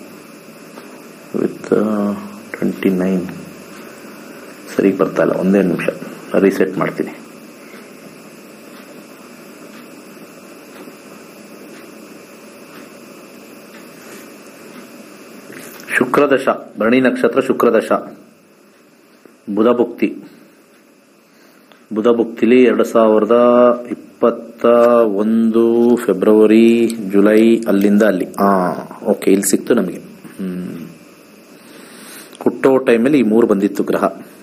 with twenty nine ಸರಿ ಬರ್ತಾ ಇಲ್ಲ ಒಂದೇ ನಿಮಿಷ ರೀಸೆಟ್ ಮಾಡ್ತೀನಿ ಶುಕ್ರದಶ ಭರಣಿ ನಕ್ಷತ್ರ ಶುಕ್ರದಶ ಬುಧ ಭುಕ್ತಿ ಬುಧ ಭುಕ್ತಿಲಿ ಎರಡು ಸಾವಿರದ ಇಪ್ಪತ್ತ ಒಂದು ಫೆಬ್ರವರಿ ಜುಲೈ ಅಲ್ಲಿಂದ ಅಲ್ಲಿ ಹಾ ಓಕೆ ಇಲ್ಲಿ ಸಿಕ್ತು ನಮಗೆ ಹ್ಮ್ ಹುಟ್ಟೋ ಟೈಮಲ್ಲಿ ಈ ಮೂರು ಬಂದಿತ್ತು ಗ್ರಹ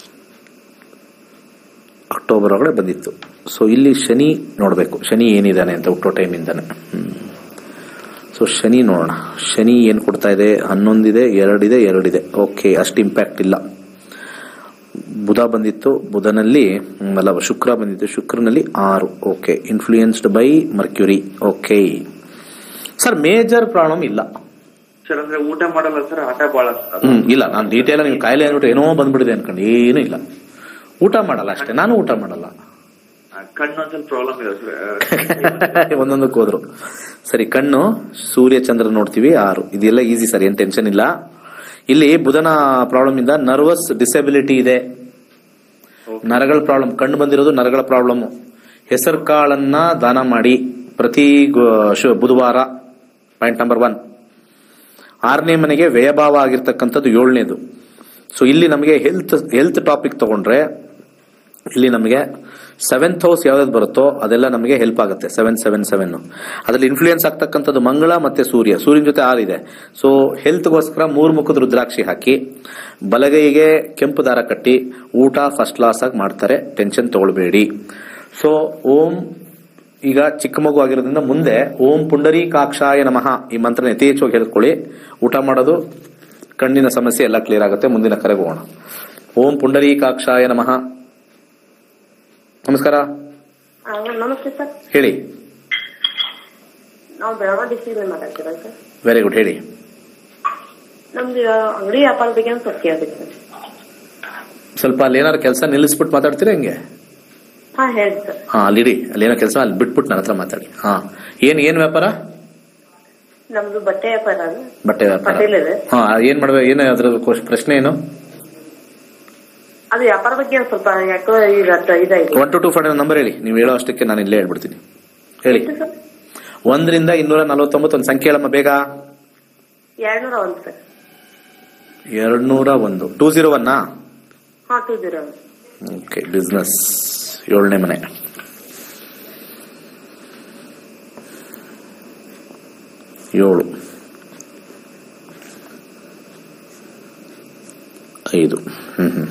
ಅಕ್ಟೋಬರ್ ಒಳಗಡೆ ಬಂದಿತ್ತು ಸೊ ಇಲ್ಲಿ ಶನಿ ನೋಡಬೇಕು ಶನಿ ಏನಿದ್ದಾನೆ ಅಂತ ಹುಟ್ಟೋ ಟೈಮಿಂದಾನೆ ಹ್ಮ್ ಸೊ ಶನಿ ನೋಡೋಣ ಶನಿ ಏನು ಕೊಡ್ತಾ ಇದೆ ಹನ್ನೊಂದಿದೆ ಎರಡಿದೆ ಎರಡಿದೆ ಓಕೆ ಅಷ್ಟು ಇಂಪ್ಯಾಕ್ಟ್ ಇಲ್ಲ ಬುಧ ಬಂದಿತ್ತು ಬುಧನಲ್ಲಿ ಹ್ಮ್, ಅಲ್ಲ ಶುಕ್ರ ಬಂದಿತ್ತು ಶುಕ್ರನಲ್ಲಿ ಆರು okay influenced by Mercury okay sir major problem ಇಲ್ಲ ಸರ್ ಅಂದ್ರೆ ಊಟ ಮಾಡಲ್ಲ ಸರ್ ಆಟ ಬಾಳ ಸರ್ ಹ್ಮ್ ಇಲ್ಲ ನಾನು ಡೀಟೇಲ್ ನೀವು ಕಾಯಿಲೆ ಅಂದ್ಬಿಟ್ಟು ಏನೋ ಬಂದ್ಬಿಡಿದೆ ಅನ್ಕೊಂಡು ಏನೂ ಇಲ್ಲ ಊಟ ಮಾಡಲ್ಲ ಅಷ್ಟೇ ನಾನು ಊಟ ಮಾಡಲ್ಲ ಕಣ್ಣು ಒಂದ್ ಸ್ವಲ್ಪ ಪ್ರಾಬ್ಲಮ್ ಇದೆ ಸರ್ ಒಂದೊಂದಕ್ಕೆ ಹೋದ್ರು ಸರಿ ಕಣ್ಣು ಸೂರ್ಯ ಚಂದ್ರ ನೋಡ್ತೀವಿ ಆರು ಇದೆಲ್ಲ ಈಸಿ ಸರ್ ಏನ್ ಟೆನ್ಷನ್ ಇಲ್ಲ ಇಲ್ಲಿ ಬುಧನ ಪ್ರಾಬ್ಲಮ್ ಇಂದ ನರ್ವಸ್ ಡಿಸೆಬಿಲಿಟಿ ಇದೆ ನರಗಳ ಪ್ರಾಬ್ಲಮ್ ಕಣ್ಣು ಬಂದಿರೋದು ನರಗಳ ಪ್ರಾಬ್ಲಮ್ ಹೆಸರು ಕಾಳನ್ನ ದಾನ ಮಾಡಿ ಪ್ರತಿ ಗು- ಶು- ಬುಧವಾರ ಪಾಯಿಂಟ್ ನಂಬರ್ ಒನ್ ಆರನೇ ಮನೆಗೆ ವ್ಯಯಭಾವ ಆಗಿರ್ತಕ್ಕಂಥದ್ದು ಏಳನೇದು ಸೊ ಇಲ್ಲಿ ನಮಗೆ ಹೆಲ್ತ್ ಹೆಲ್ತ್ ಟಾಪಿಕ್ ತಗೊಂಡ್ರೆ ಇಲ್ಲಿ ನಮಗೆ ಸೆವೆಂತ್ ಹೌಸ್ ಯಾವ್ದಾದ್ರು ಬರುತ್ತೋ ಅದೆಲ್ಲ ನಮಗೆ ಹೆಲ್ಪ್ ಆಗುತ್ತೆ ಸೆವೆನ್ ಸೆವೆನ್ ಸೆವೆನ್ ಅದರಲ್ಲಿ ಇನ್ಫ್ಲೂಯೆನ್ಸ್ ಆಗ್ತಕ್ಕಂಥದ್ದು ಮಂಗಳ ಮತ್ತೆ ಸೂರ್ಯ ಸೂರ್ಯನ ಜೊತೆ ಆರಿದೆ ಸೊ ಹೆಲ್ತ್ಗೋಸ್ಕರ ಮೂರು ಮುಖದ ರುದ್ರಾಕ್ಷಿ ಹಾಕಿ ಬಲಗೈಗೆ ಕೆಂಪು ದಾರ ಕಟ್ಟಿ ಊಟ ಫಸ್ಟ್ ಕ್ಲಾಸ್ ಆಗಿ ಮಾಡ್ತಾರೆ ಟೆನ್ಷನ್ ತಗೊಳ್ಬೇಡಿ ಸೊ ಓಂ ಈಗ ಚಿಕ್ಕ ಮಗು ಆಗಿರೋದ್ರಿಂದ ಮುಂದೆ ಓಂ ಪುಂಡರೀಕಾಕ್ಷಾಯ ನಮಃ ಈ ಮಂತ್ರನ ಯಥೇಚ್ಛವಾಗಿ ಹೇಳ್ಕೊಳ್ಳಿ ಊಟ ಮಾಡೋದು ಕಣ್ಣಿನ ಸಮಸ್ಯೆ ಎಲ್ಲ ಕ್ಲಿಯರ್ ಆಗುತ್ತೆ ಮುಂದಿನ ಕರೆಗೆ ಹೋಗೋಣ ಓಂ ಪುಂಡರೀಕಾಕ್ಷಾಯ ನಮಃ ನಮಸ್ಕಾರ ಆ, ನಮಸ್ತೆ ಸರ್ ಹೇಳಿ ನಾವು ಬೆಳಗಾವಿ ಡಿಸ್ಟ್ರಿಕ್ಟ್ ಮಾತಾಡ್ತೀರಾ ಸರ್ ವೆರಿ ಗುಡ್ ಹೇಳಿ ನಮ್ದು ಅಂಗಡಿ ವ್ಯಾಪಾರ ಬಗ್ಗೆ ಒಂದು ಸ್ವಲ್ಪ ಕೇಳ್ಬೇಕು ಸರ್ ಸ್ವಲ್ಪ ಅಲ್ಲಿ ಏನಾದ್ರು ಕೆಲಸ ನಿಲ್ಲಿಸ್ಬಿಟ್ಟು ಮಾತಾಡ್ತೀರಾ ಹೆಂಗೆ ಹಾ ಹೇಳಿ ಸರ್ ಹಾ ಅಲ್ಲಿಡಿ ಅಲ್ಲಿ ಏನೋ ಕೆಲಸ ಅಲ್ಲಿ ಬಿಟ್ಬಿಟ್ಟು ನನ್ನ ಹತ್ರ ಮಾತಾಡಿ ಹಾ ಏನ್ ಏನ್ ವ್ಯಾಪಾರ ನಮ್ದು ಬಟ್ಟೆ ವ್ಯಾಪಾರ ಅದು. ಬಟ್ಟೆ ವ್ಯಾಪಾರ ಪಟೇಲ್ ಇದೆ. ಹಾ ಏನ್ ಮಾಡ್ಬೇಕು ಏನು ಅದ್ರ ಕ್ವಶ್- ಪ್ರಶ್ನೆ ಏನು ಅದು ವ್ಯಾಪಾರ ಬಗ್ಗೆ ಒಂದ್ ಸ್ವಲ್ಪ ಯಾಕೋ ಈಗ ಅರ್ಥ ಇದಾಗಿದೆ one two two five number ಹೇಳಿ ನೀವು ಹೇಳೋ ಅಷ್ಟಕ್ಕೆ ನಾನು ಇಲ್ಲೇ ಹೇಳ್ಬಿಡ್ತೀನಿ ಹೇಳಿ ಎಷ್ಟು ಸರ್ ಒಂದರಿಂದ ಇನ್ನೂರ ನಲವತ್ತೊಂಬತ್ತು ಒಂದು ಸಂಖ್ಯೆ ಹೇಳಮ್ಮ ಬೇಗ ಎರಡ್ನೂರ ಒಂದು ಸರ್ ಎರಡ್ನೂರ ಒಂದು ಟೂ ಜೀರೋ ಒನ್ನಾ ಹಾ ಟೂ ಜೀರೋ ಓಕೆ ಬಿಸ್ನೆಸ್ ಏಳನೇ ಮನೆ ಏಳು ಐದು ಹ್ಮ್ ಹ್ಮ್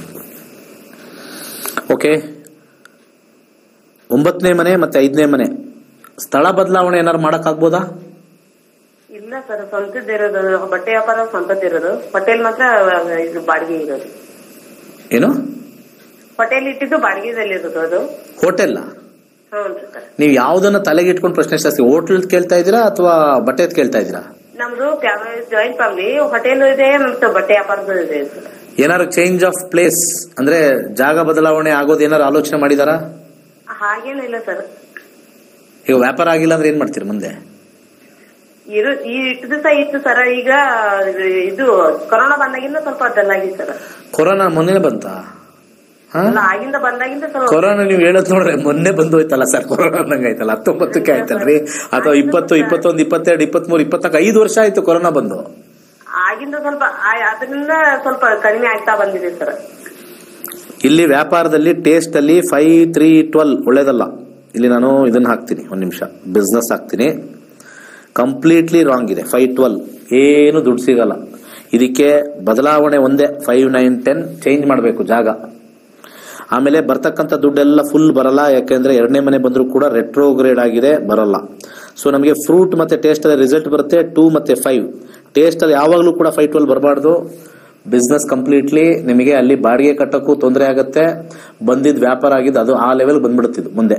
ಓಕೆ ಒಂಬತ್ತನೇ ಮನೆ ಮತ್ತೆ ಐದನೇ ಮನೆ ಸ್ಥಳ ಬದಲಾವಣೆ ಏನಾರು ಮಾಡಕ್ಕಾಗ್ಬೋದಾ ಇಲ್ಲ ಸರ್ ಸ್ವಂತದ್ದು ಇರೋದು ಬಟ್ಟೆ ವ್ಯಾಪಾರ ಸ್ವಂತದ್ದು ಇರೋದು ಪಟೇಲ್ ಮಾತ್ರ ಇದು ಬಾಡಿಗೆ ಇರೋದು ಏನು ಪಟೇಲ್ ಇಟ್ಟಿದ್ದು ಬಾಡಿಗೆದಲ್ಲಿ ಇರೋದು ಅದು ಹೋಟೆಲ್ ಹ್ಞೂ ಸರ್ ನೀವು ಯಾವ್ದನ್ನ ತಲೆಗೆ ಇಟ್ಕೊಂಡು ಪ್ರಶ್ನೆ ಜಾಸ್ತಿ ಹೋಟೆಲ್ ಕೇಳ್ತಾ ಇದ್ದೀರಾ ಅಥವಾ ಬಟ್ಟೆದ್ ಕೇಳ್ತಾ ಇದ್ದೀರಾ ನಮ್ದು ಜಾಯಿಂಟ್ ಫ್ಯಾಮಿಲಿ ಹೋಟೆಲ್ ಇದೆ ಮತ್ತು ಬಟ್ಟೆ ವ್ಯಾಪಾರದ್ದು ಇದೆ ಸರ್ ಏನಾದ್ರು ಚೇಂಜ್ ಆಫ್ ಪ್ಲೇಸ್ ಅಂದ್ರೆ ಜಾಗ ಬದಲಾವಣೆ ಆಗೋದು ಏನಾರು ಆಲೋಚನೆ ಮಾಡಿದಾರಾ ಹಾಗೇನಿಲ್ಲ ಸರ್ ಈಗ ವ್ಯಾಪಾರ ಆಗಿಲ್ಲ ಅಂದ್ರೆ ಏನ್ ಮಾಡ್ತೀರಿ ಮುಂದೆ ಇರು ಈ ಇಟ್ಟು ದಿವಸ ಇತ್ತು ಸರ್ ಈಗ ಇದು ಕೊರೋನಾ ಬಂದಾಗಿಂದ ಸ್ವಲ್ಪ ಡಲ್ ಆಗಿದೆ ಸರ್ ಕೊರೋನಾ ಮೊನ್ನೆ ಬಂತ ಅಲ್ಲ ಆಗಿಂದ ಬಂದಾಗಿಂದ ಸ್ವಲ್ಪ ಕೊರೋನಾ ನೀವು ಹೇಳೋದ್ ನೋಡ್ರೆ ಮೊನ್ನೆ ಬಂದು ಹೋಯ್ತಲ್ಲ ಸರ್ ಕೊರೋನಾ ಅನ್ನಂಗ್ ಆಯ್ತಲ್ಲ ಹತ್ತೊಂಬತ್ತಕ್ಕೆ ಆಯ್ತಲ್ರಿ ಅಥವಾ ಇಪ್ಪತ್ತು ಇಪ್ಪತ್ತೊಂದು ಇಪ್ಪತ್ತೆರಡು ಇಪ್ಪತ್ಮೂರು ಇಪ್ಪತ್ನಾಲ್ಕು ಐದು ವರ್ಷ ಆಯ್ತು ಕೊರೋನಾ ಬಂದು ಆಗಿಂದ ಸ್ವಲ್ಪ ಆ- ಅದರಿಂದ ಸ್ವಲ್ಪ ಕಡಿಮೆ ಆಗ್ತಾ ಬಂದಿದೆ ಸರ್ ಇಲ್ಲಿ ವ್ಯಾಪಾರದಲ್ಲಿ ಟೇಸ್ಟ್ ಅಲ್ಲಿ ಫೈವ್ ತ್ರೀ ಟ್ವೆಲ್ ಒಳ್ಳೇದಲ್ಲ ಇಲ್ಲಿ ನಾನು ಇದನ್ನ ಹಾಕ್ತೀನಿ ಒಂದ್ ನಿಮಿಷ ಬಿಸ್ನೆಸ್ ಹಾಕ್ತೀನಿ ಕಂಪ್ಲೀಟ್ಲಿ ರಾಂಗ್ ಇದೆ ಫೈವ್ ಟ್ವೆಲ್ ಏನು ದುಡ್ಡು ಸಿಗಲ್ಲ ಇದಕ್ಕೆ ಬದಲಾವಣೆ ಒಂದೇ ಫೈವ್ ನೈನ್ ಟೆನ್ ಚೇಂಜ್ ಮಾಡಬೇಕು ಜಾಗ ಆಮೇಲೆ ಬರ್ತಕ್ಕಂಥ ದುಡ್ಡೆಲ್ಲ ಫುಲ್ ಬರಲ್ಲ ಯಾಕೆಂದ್ರೆ ಎರಡನೇ ಮನೆ ಬಂದರೂ ಕೂಡ ರೆಟ್ರೋಗ್ರೇಡ್ ಆಗಿದೆ ಬರಲ್ಲ ಸೊ ನಮಗೆ ಫ್ರೂಟ್ ಮತ್ತೆ ಟೇಸ್ಟ್ ಅಲ್ಲಿ ರಿಸಲ್ಟ್ ಬರುತ್ತೆ ಟೂ ಮತ್ತೆ ಫೈವ್ ಟೇಸ್ಟ್ ಅಲ್ಲಿ ಯಾವಾಗಲೂ ಕೂಡ ಫೈವ್ ಟ್ವೆಲ್ ಬರಬಾರ್ದು ಬಿಸ್ನೆಸ್ ಕಂಪ್ಲೀಟ್ಲಿ ನಿಮಗೆ ಅಲ್ಲಿ ಬಾಡಿಗೆ ಕಟ್ಟಕ್ಕೂ ತೊಂದರೆ ಆಗುತ್ತೆ ಬಂದಿದ್ ವ್ಯಾಪಾರ ಆಗಿದ್ದು ಅದು ಆ ಲೆವೆಲ್ ಬಂದ್ಬಿಡುತ್ತಿದ್ದು ಮುಂದೆ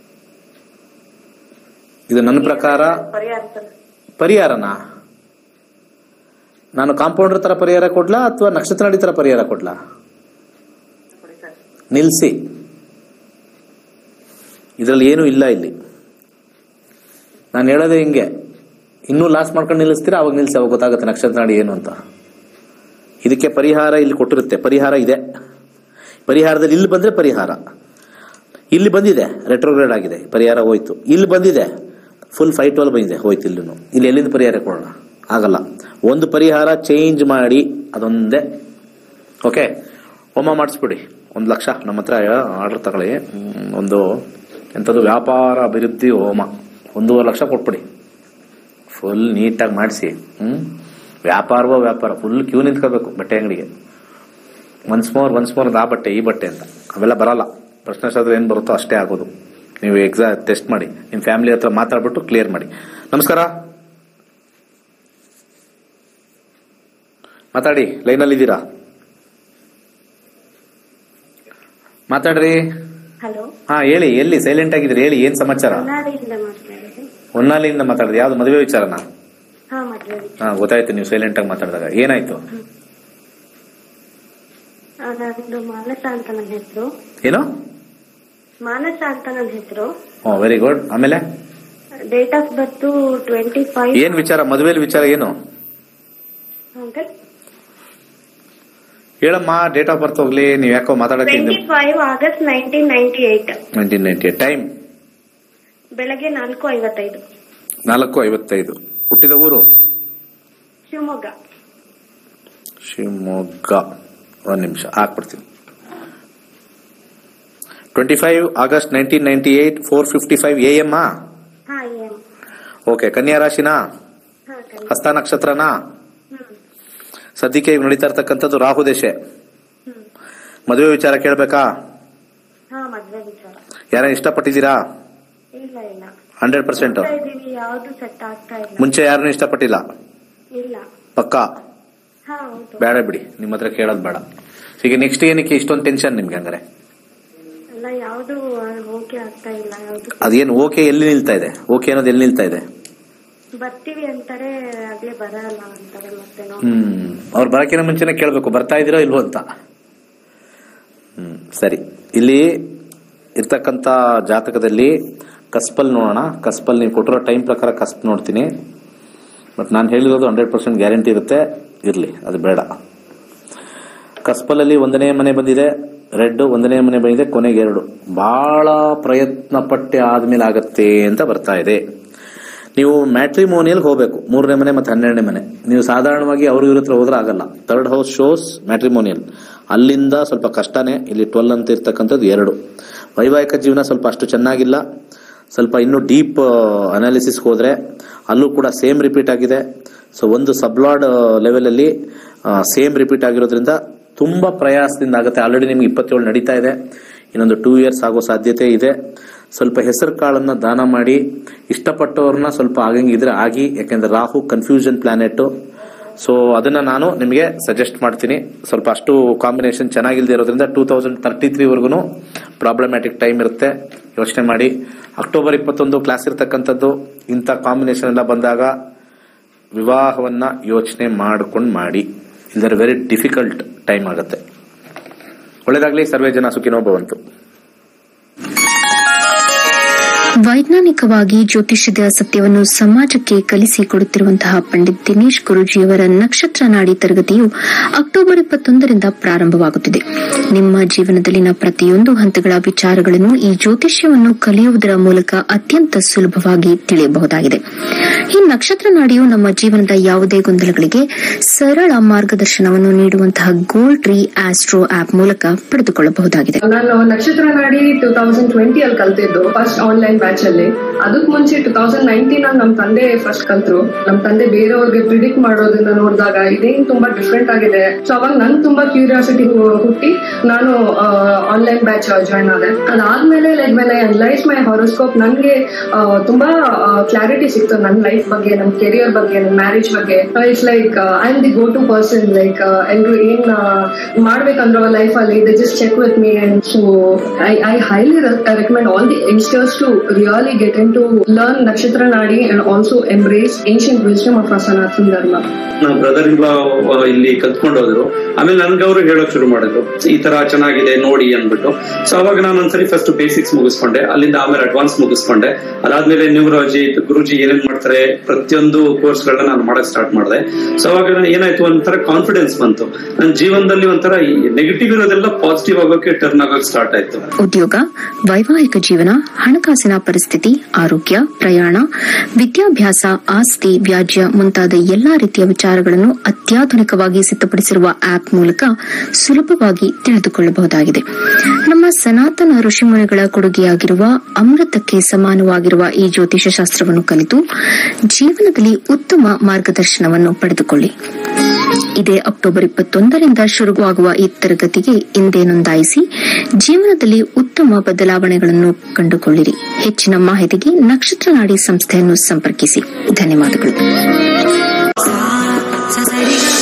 ಇದು ನನ್ನ ಪ್ರಕಾರ ಪರಿಹಾರ ಸರ್ ಪರಿಹಾರನಾ ನಾನು ಕಾಂಪೌಂಡರ್ ತರ ಪರಿಹಾರ ಕೊಡ್ಲಾ ಅಥವಾ ನಕ್ಷತ್ರ ನಾಡಿ ತರ ಪರಿಹಾರ ಕೊಡ್ಲಾ ಕೊಡಿ ಸರ್ ನಿಲ್ಸಿ ಇದರಲ್ಲಿ ಏನೂ ಇಲ್ಲ ಇಲ್ಲಿ ನಾನು ಹೇಳೋದೇ ಹಿಂಗೆ ಇನ್ನೂ ಲಾಸ್ ಮಾಡ್ಕೊಂಡು ನಿಲ್ಲಿಸ್ತೀರಾ ಅವಾಗ ನಿಲ್ಸಿ ಅವಾಗ ಗೊತ್ತಾಗುತ್ತೆ ನಕ್ಷತ್ರ ನಾಡಿ ಏನು ಅಂತ ಇದಕ್ಕೆ ಪರಿಹಾರ ಇಲ್ಲಿ ಕೊಟ್ಟಿರುತ್ತೆ ಪರಿಹಾರ ಇದೆ ಪರಿಹಾರದಲ್ಲಿ ಇಲ್ಲಿ ಬಂದ್ರೆ ಪರಿಹಾರ ಇಲ್ಲಿ ಬಂದಿದೆ ರೆಟ್ರೋಗ್ರೇಡ್ ಆಗಿದೆ ಪರಿಹಾರ ಹೋಯ್ತು ಇಲ್ಲಿ ಬಂದಿದೆ ಫುಲ್ ಫೈವ್ ಟ್ವೆಲ್ ಬಂದಿದೆ ಹೋಯ್ತು ಇಲ್ಲೂ ಇಲ್ಲಿ ಎಲ್ಲಿಂದ ಪರಿಹಾರ ಕೊಡೋಣ ಆಗಲ್ಲ ಒಂದು ಪರಿಹಾರ ಚೇಂಜ್ ಮಾಡಿ ಅದೊಂದೇ ಓಕೆ ಹೋಮ ಮಾಡಿಸ್ಬಿಡಿ ಒಂದು ಲಕ್ಷ ನಮ್ಮ ಹತ್ರ ಆರ್ಡರ್ ತಗೊಳ್ಳಿ ಹ್ಮ್, ಒಂದು ಎಂಥದ್ದು ವ್ಯಾಪಾರ ಅಭಿವೃದ್ಧಿ ಹೋಮ ಒಂದೂವರೆ ಲಕ್ಷ ಕೊಟ್ಬಿಡಿ ಫುಲ್ ನೀಟಾಗಿ ಮಾಡಿಸಿ ಹ್ಞೂ ವ್ಯಾಪಾರವೋ ವ್ಯಾಪಾರ ಫುಲ್ ಕ್ಯೂ ನಿಂತ್ಕೋಬೇಕು ಬಟ್ಟೆ ಅಂಗಡಿಗೆ ಒನ್ಸ್ ಮೋರ್ ಒನ್ಸ್ ಮೋರ್ ಆ ಬಟ್ಟೆ ಈ ಬಟ್ಟೆ ಅಂತ ಅವೆಲ್ಲ ಬರಲ್ಲ ಪ್ರಶ್ನೆಶಾಸ್ತ್ರ ಏನು ಬರುತ್ತೋ ಅಷ್ಟೇ ಆಗೋದು ನೀವು ಎಕ್ಸಾ ಟೆಸ್ಟ್ ಮಾಡಿ ನಿಮ್ಮ ಫ್ಯಾಮಿಲಿ ಹತ್ರ ಮಾತಾಡ್ಬಿಟ್ಟು ಕ್ಲಿಯರ್ ಮಾಡಿ ನಮಸ್ಕಾರ ಮಾತಾಡಿ ಲೈನಲ್ಲಿ ಇದ್ದೀರಾ ಮಾತಾಡ್ರಿ ಹಲೋ ಹಾ ಹೇಳಿ ಎಲ್ಲಿ ಸೈಲೆಂಟ್ ಆಗಿದ್ರಿ ಹೇಳಿ ಏನ್ ಸಮಾಚಾರ ಹೊನ್ನಾಳಿಯಿಂದ ಮಾತಾಡೋದು ಹೊನ್ನಾಳಿಯಿಂದ ಮಾತಾಡಿದ್ರಿ ಯಾವ್ದು ಮದುವೆ ವಿಚಾರನ ಹಾ ಮದುವೆ ಹಾ ಗೊತ್ತಾಯ್ತು ನೀವು ಸೈಲೆಂಟ್ ಆಗಿ ಮಾತಾಡಿದಾಗ ಏನಾಯ್ತು ನಂದು ಮಾನಸ ಅಂತ ನನ್ನ ಹೆಸರು ಏನು ಮಾನಸ ಅಂತ ನನ್ನ ಹೆಸರು ಓ ವೆರಿ ಗುಡ್ ಆಮೇಲೆ date of birth twenty five ಏನ್ ವಿಚಾರ ಮದುವೆಲಿ ವಿಚಾರ ಏನು ಅಂಕಲ್ ಹೇಳಮ್ಮ ಡೇಟ್ ಆಫ್ ಬರ್ತ್ ಹೋಗ್ಲಿ ನೀವ್ ಯಾಕೋ ಮಾತಾಡಕ್ಕೆ twenty five August nineteen ninety eight nineteen ninety time ಬೆಳಗ್ಗೆ ನಾಲ್ಕು ಐವತ್ತೈದು ನಾಲ್ಕು ಐವತ್ತೈದು ಹುಟ್ಟಿದ ಊರು ಶಿವಮೊಗ್ಗ ಶಿವಮೊಗ್ಗ ಒಂದ್ ನಿಮಿಷ ಹಾಕ್ಬಿಡ್ತೀನಿ twenty five August nineteen ninety eight four fifty five A M ಹಾ ಏನ್ ಓಕೆ ಕನ್ಯಾ ರಾಶಿನಾ ಹಾ ಕಣ್- ಹಸ್ತ ನಕ್ಷತ್ರನಾ ಹ್ಮ್ ಸದ್ಯಕ್ಕೆ ಈಗ ನಡೀತಾ ಇರ್ತಕ್ಕಂಥದ್ದು ರಾಹು ದೇಶೆ ಹ್ಮ್ ಮದುವೆ ವಿಚಾರ ಕೇಳ್ಬೇಕಾ ಹಾ ಮದ್ವೆ ವಿಚಾರ ಯಾರ ಇಷ್ಟಪಟ್ಟಿದ್ದೀರಾ ಇಲ್ಲ ಇಲ್ಲ ಹಂಡ್ರೆಡ್ ಪರ್ಸೆಂಟ್ ನೋಡ್ತಾ ಇದೀವಿ ಯಾವ್ದು ಸೆಟ್ ಆಗ್ತಾ ಇಲ್ಲ ಮುಂಚೆ ಯಾರನ್ನೂ ಇಷ್ಟಪಟ್ಟಿಲ್ಲ ಇಲ್ಲ ಪಕ್ಕಾ ಹಾ ಹೌದು ಬೇಡ ಬಿಡಿ ನಿಮ್ಮ ಹತ್ರ ಕೇಳೋದು ಬೇಡ ಈಗ ನೆಕ್ಸ್ಟ್ ಏನಕ್ಕೆ ಇಷ್ಟೊಂದು ಟೆನ್ಷನ್ ನಿಮ್ಗೆ ಹಂಗಾರೆ ಎಲ್ಲ ಯಾವ್ದು ಓಕೆ ಆಗ್ತಾ ಇಲ್ಲ ಯಾವ್ದು ಅದೇನು ಓಕೆ ಎಲ್ಲಿ ನಿಲ್ತಾ ಇದೆ ಓಕೆ ಅನ್ನೋದು ಎಲ್ಲಿ ನಿಲ್ತಾ ಇದೆ ಬರ್ತೀವಿ ಅಂತಾರೆ ಆಗ್ಲೇ ಬರಲ್ಲ ಅಂತಾರೆ ಮತ್ತೆ ನಾವು ಹ್ಮ್ ಅವ್ರು ಬರಕಿನ ಮುಂಚೆನೆ ಕೇಳ್ಬೇಕು ಬರ್ತಾ ಇದೀರೋ ಇಲ್ವೋ ಅಂತ ಹ್ಮ್ ಸರಿ ಇಲ್ಲಿ ಇರ್ತಕ್ಕಂಥ ಜಾತಕದಲ್ಲಿ ಕಸ್ಪಲ್ ನೋಡೋಣ ಕಸ್ಪಲ್ ನೀವು ಕೊಟ್ಟಿರೋ ಟೈಮ್ ಪ್ರಕಾರ ಕಸ್ಪ್ ನೋಡ್ತೀನಿ ಬಟ್ ನಾನು ಹೇಳಿರೋದು ಹಂಡ್ರೆಡ್ ಪರ್ಸೆಂಟ್ ಗ್ಯಾರಂಟಿ ಇರುತ್ತೆ ಇರಲಿ ಅದು ಬೇಡ ಕಸ್ಪಲಲ್ಲಿ ಒಂದನೇ ಮನೆ ಬಂದಿದೆ ರೆಡ್ ಒಂದನೇ ಮನೆ ಬಂದಿದೆ ಕೊನೆಗೆ ಎರಡು ಬಹಳ ಪ್ರಯತ್ನ ಪಟ್ಟೆ ಆದ್ಮೇಲೆ ಆಗತ್ತೆ ಅಂತ ಬರ್ತಾ ಇದೆ ನೀವು ಮ್ಯಾಟ್ರಿಮೋನಿಯಲ್ ಹೋಗಬೇಕು ಮೂರನೇ ಮನೆ ಮತ್ತು ಹನ್ನೆರಡನೇ ಮನೆ ನೀವು ಸಾಧಾರಣವಾಗಿ ಅವ್ರ ಇವ್ರ ಹತ್ರ ಹೋದ್ರೆ ಆಗಲ್ಲ ಥರ್ಡ್ ಹೌಸ್ ಶೋಸ್ ಮ್ಯಾಟ್ರಿಮೋನಿಯಲ್ ಅಲ್ಲಿಂದ ಸ್ವಲ್ಪ ಕಷ್ಟನೇ ಇಲ್ಲಿ ಟ್ವೆಲ್ ಅಂತ ಇರ್ತಕ್ಕಂಥದ್ದು ಎರಡು ವೈವಾಹಿಕ ಜೀವನ ಸ್ವಲ್ಪ ಅಷ್ಟು ಚೆನ್ನಾಗಿಲ್ಲ ಸ್ವಲ್ಪ ಇನ್ನೂ ಡೀಪ್ ಅನಾಲಿಸಿಸ್ ಹೋದ್ರೆ ಅಲ್ಲೂ ಕೂಡ ಸೇಮ್ ರಿಪೀಟ್ ಆಗಿದೆ ಸೊ ಒಂದು ಸಬ್ಲಾಡ್ ಲೆವೆಲಲ್ಲಿ ಸೇಮ್ ರಿಪೀಟ್ ಆಗಿರೋದ್ರಿಂದ ತುಂಬಾ ಪ್ರಯಾಸದಿಂದ ಆಗುತ್ತೆ ಆಲ್ರೆಡಿ ನಿಮ್ಗೆ ಇಪ್ಪತ್ತೇಳು ನಡೀತಾ ಇದೆ ಇನ್ನೊಂದು ಟೂ ಇಯರ್ಸ್ ಆಗೋ ಸಾಧ್ಯತೆ ಇದೆ ಸ್ವಲ್ಪ ಹೆಸರು ಕಾಳನ್ನ ದಾನ ಮಾಡಿ ಇಷ್ಟಪಟ್ಟವ್ರನ್ನ ಸ್ವಲ್ಪ ಆಗಂಗಿದ್ರೆ ಆಗಿ ಯಾಕೆಂದ್ರೆ ರಾಹು ಕನ್ಫ್ಯೂಷನ್ ಪ್ಲಾನೆಟ್ ಸೊ ಅದನ್ನ ನಾನು ನಿಮಗೆ ಸಜೆಸ್ಟ್ ಮಾಡ್ತೀನಿ ಸ್ವಲ್ಪ ಅಷ್ಟು ಕಾಂಬಿನೇಷನ್ ಚೆನ್ನಾಗಿಲ್ದೇ ಇರೋದ್ರಿಂದ ಟೂ ತೌಸಂಡ್ ತರ್ಟಿ ತ್ರೀವರೆಗೂ ಪ್ರಾಬ್ಲಮ್ಯಾಟಿಕ್ ಟೈಮ್ ಇರುತ್ತೆ ಯೋಚನೆ ಮಾಡಿ ಅಕ್ಟೋಬರ್ ಇಪ್ಪತ್ತೊಂದು ಕ್ಲಾಸ್ ಇರ್ತಕ್ಕಂಥದ್ದು ಇಂಥ ಕಾಂಬಿನೇಷನ್ ಎಲ್ಲ ಬಂದಾಗ ವಿವಾಹವನ್ನ ಯೋಚನೆ ಮಾಡ್ಕೊಂಡು ಮಾಡಿ ಇಲ್ಲದ್ರೆ ವೆರಿ ಡಿಫಿಕಲ್ಟ್ ಟೈಮ್ ಆಗುತ್ತೆ ಒಳ್ಳೇದಾಗ್ಲಿ ಸರ್ವೇ ಜನ ಸುಖಿನೋ ಭವಂತು ವೈಜ್ಞಾನಿಕವಾಗಿ ಜ್ಯೋತಿಷ್ಯದ ಸತ್ಯವನ್ನು ಸಮಾಜಕ್ಕೆ ಕಲಿಸಿಕೊಡುತ್ತಿರುವಂತಹ ಪಂಡಿತ್ ದಿನೇಶ್ ಗುರುಜಿಯವರ ನಕ್ಷತ್ರ ನಾಡಿ ತರಗತಿಯು ಅಕ್ಟೋಬರ್ ಇಪ್ಪತ್ತೊಂದರಿಂದ ಪ್ರಾರಂಭವಾಗುತ್ತಿದೆ ನಿಮ್ಮ ಜೀವನದಲ್ಲಿನ ಪ್ರತಿಯೊಂದು ಹಂತಗಳ ವಿಚಾರಗಳನ್ನು ಈ ಜ್ಯೋತಿಷ್ಯವನ್ನು ಕಲಿಯುವುದರ ಮೂಲಕ ಅತ್ಯಂತ ಸುಲಭವಾಗಿ ತಿಳಿಯಬಹುದಾಗಿದೆ ಈ ನಕ್ಷತ್ರ ನಾಡಿಯು ನಮ್ಮ ಜೀವನದ ಯಾವುದೇ ಗೊಂದಲಗಳಿಗೆ ಸರಳ ಮಾರ್ಗದರ್ಶನವನ್ನು ನೀಡುವಂತಹ ಗೋಲ್ಡ್ ಟ್ರೀ ಆಸ್ಟ್ರೋ ಆಪ್ ಮೂಲಕ ಪಡೆದುಕೊಳ್ಳಬಹುದಾಗಿದೆ ನಾನು ನಕ್ಷತ್ರ ನಾಡಿ ಟೂ ತೌಸಂಡ್ ಟ್ವೆಂಟಿ ಅಲ್ಲಿ ಕಲ್ತಿದ್ದು ಫಸ್ಟ್ ಆನ್ಲೈನ್ ಬ್ಯಾಚ್ ಬ್ಯಾಚ್ ಅಲ್ಲಿ ಅದಕ್ ಮುಂಚೆ ಟೂ ತೌಸಂಡ್ ನೈನ್ಟೀನ್ ಅಲ್ಲಿ ನಮ್ ತಂದೆ ಫಸ್ಟ್ ಕಲ್ತ್ರು ನಮ್ ತಂದೆ ಬೇರೆಯವ್ರಿಗೆ ಪ್ರಿಡಿಕ್ಟ್ ಮಾಡೋದನ್ನ ನೋಡಿದಾಗ ಇದೇನ್ ತುಂಬಾ ಡಿಫ್ರೆಂಟ್ ಆಗಿದೆ ಸೊ ಅವಾಗ ನನ್ ತುಂಬಾ ಕ್ಯೂರಿಯಾಸಿಟಿ ಹುಟ್ಟಿ ನಾನು ಆನ್ಲೈನ್ ಬ್ಯಾಚ್ ಜಾಯ್ನ್ ಆದೆ ಅದಾದ್ಮೇಲೆ like when I analyse my horoscope ನನ್ಗೆ ಆ, ತುಂಬಾ ಕ್ಲಾರಿಟಿ ಸಿಕ್ತು ನನ್ನ ಲೈಫ್ ಬಗ್ಗೆ ನಮ್ ಕೆರಿಯರ್ ಬಗ್ಗೆ ನಮ್ ಮ್ಯಾರೇಜ್ ಬಗ್ಗೆ it's like I am the go to person like ಎಲ್ರು ಏನ್ ಆ, ಮಾಡ್ಬೇಕಂದ್ರೆ ಲೈಫ್ ಅಲ್ಲಿ they just check with me and so I I highly recommend all the youngsters to really get in to learn Nakshatra Nadi and also embrace ancient wisdom of Sanatana Dharma ನಮ್ಮ brother in ಇಲ್ಲಿ ಕಲ್ತ್ಕೊಂಡು ಹೋದ್ರು ಆಮೇಲೆ ನನ್ಗೆ ಅವರು ಹೇಳೋಕ್ ಶುರು ಮಾಡಿದ್ರು ಈ ತರ ಚೆನ್ನಾಗಿದೆ ನೋಡಿ ಅನ್ಬಿಟ್ಟು ಸೊ ಅವಾಗ ನಾನು ಒಂದ್ಸರಿ ಫಸ್ಟ್ ಬೇಸಿಕ್ಸ್ ಮುಗಿಸ್ಕೊಂಡೆ ಅಲ್ಲಿಂದ ಆಮೇಲೆ ಅಡ್ವಾನ್ಸ್ ಮುಗಿಸ್ಕೊಂಡೆ ಅದಾದ್ಮೇಲೆ ನ್ಯೂಮರಾಲಜಿ ಗುರುಜಿ ಏನೇನ್ ಮಾಡ್ತಾರೆ ಪ್ರತಿಯೊಂದು ಕೋರ್ಸ್ ಗಳನ್ನ ನಾನು ಮಾಡಕ್ ಸ್ಟಾರ್ಟ್ ಮಾಡಿದೆ ಸೊ ಅವಾಗ ನಾನು ಏನಾಯ್ತು ಒಂಥರ ಕಾನ್ಫಿಡೆನ್ಸ್ ಬಂತು ನನ್ನ ಜೀವನದಲ್ಲಿ ಒಂಥರ ನೆಗೆಟಿವ್ ಇರೋದೆಲ್ಲ ಪಾಸಿಟಿವ್ ಆಗೋಕೆ ಟರ್ನ್ ಆಗೋಕೆ ಸ್ಟಾರ್ಟ್ ಆಯ್ತು ಉದ್ಯೋಗ ವೈವಾಹಿಕ ಜೀವನ ಹಣಕಾಸಿನ ಪರಿಸ್ಥಿತಿ ಆರೋಗ್ಯ ಪ್ರಯಾಣ ವಿದ್ಯಾಭ್ಯಾಸ ಆಸ್ತಿ ವ್ಯಾಜ್ಯ ಮುಂತಾದ ಎಲ್ಲಾ ರೀತಿಯ ವಿಚಾರಗಳನ್ನು ಅತ್ಯಾಧುನಿಕವಾಗಿ ಸಿದ್ಧಪಡಿಸಿರುವ ಆಪ್ ಮೂಲಕ ಸುಲಭವಾಗಿ ತಿಳಿದುಕೊಳ್ಳಬಹುದಾಗಿದೆ ನಮ್ಮ ಸನಾತನ ಋಷಿಮುನಿಗಳ ಕೊಡುಗೆಯಾಗಿರುವ ಅಮೃತಕ್ಕೆ ಸಮಾನವಾಗಿರುವ ಈ ಜ್ಯೋತಿಷ ಶಾಸ್ತ್ರವನ್ನು ಕಲಿತು ಜೀವನದಲ್ಲಿ ಉತ್ತಮ ಮಾರ್ಗದರ್ಶನವನ್ನು ಪಡೆದುಕೊಳ್ಳಿ ಇದೇ ಅಕ್ಟೋಬರ್ ಇಪ್ಪತ್ತೊಂದರಿಂದ ಶುರುವಾಗುವ ಈ ತರಗತಿಗೆ ಇಂದೇ ನೋಂದಾಯಿಸಿ ಜೀವನದಲ್ಲಿ ಉತ್ತಮ ಬದಲಾವಣೆಗಳನ್ನು ಕಂಡುಕೊಳ್ಳಿರಿ ಹೆಚ್ಚಿನ ಮಾಹಿತಿಗೆ ನಕ್ಷತ್ರ ನಾಡಿ ಸಂಸ್ಥೆಯನ್ನು ಸಂಪರ್ಕಿಸಿ ಧನ್ಯವಾದಗಳು sa sa sa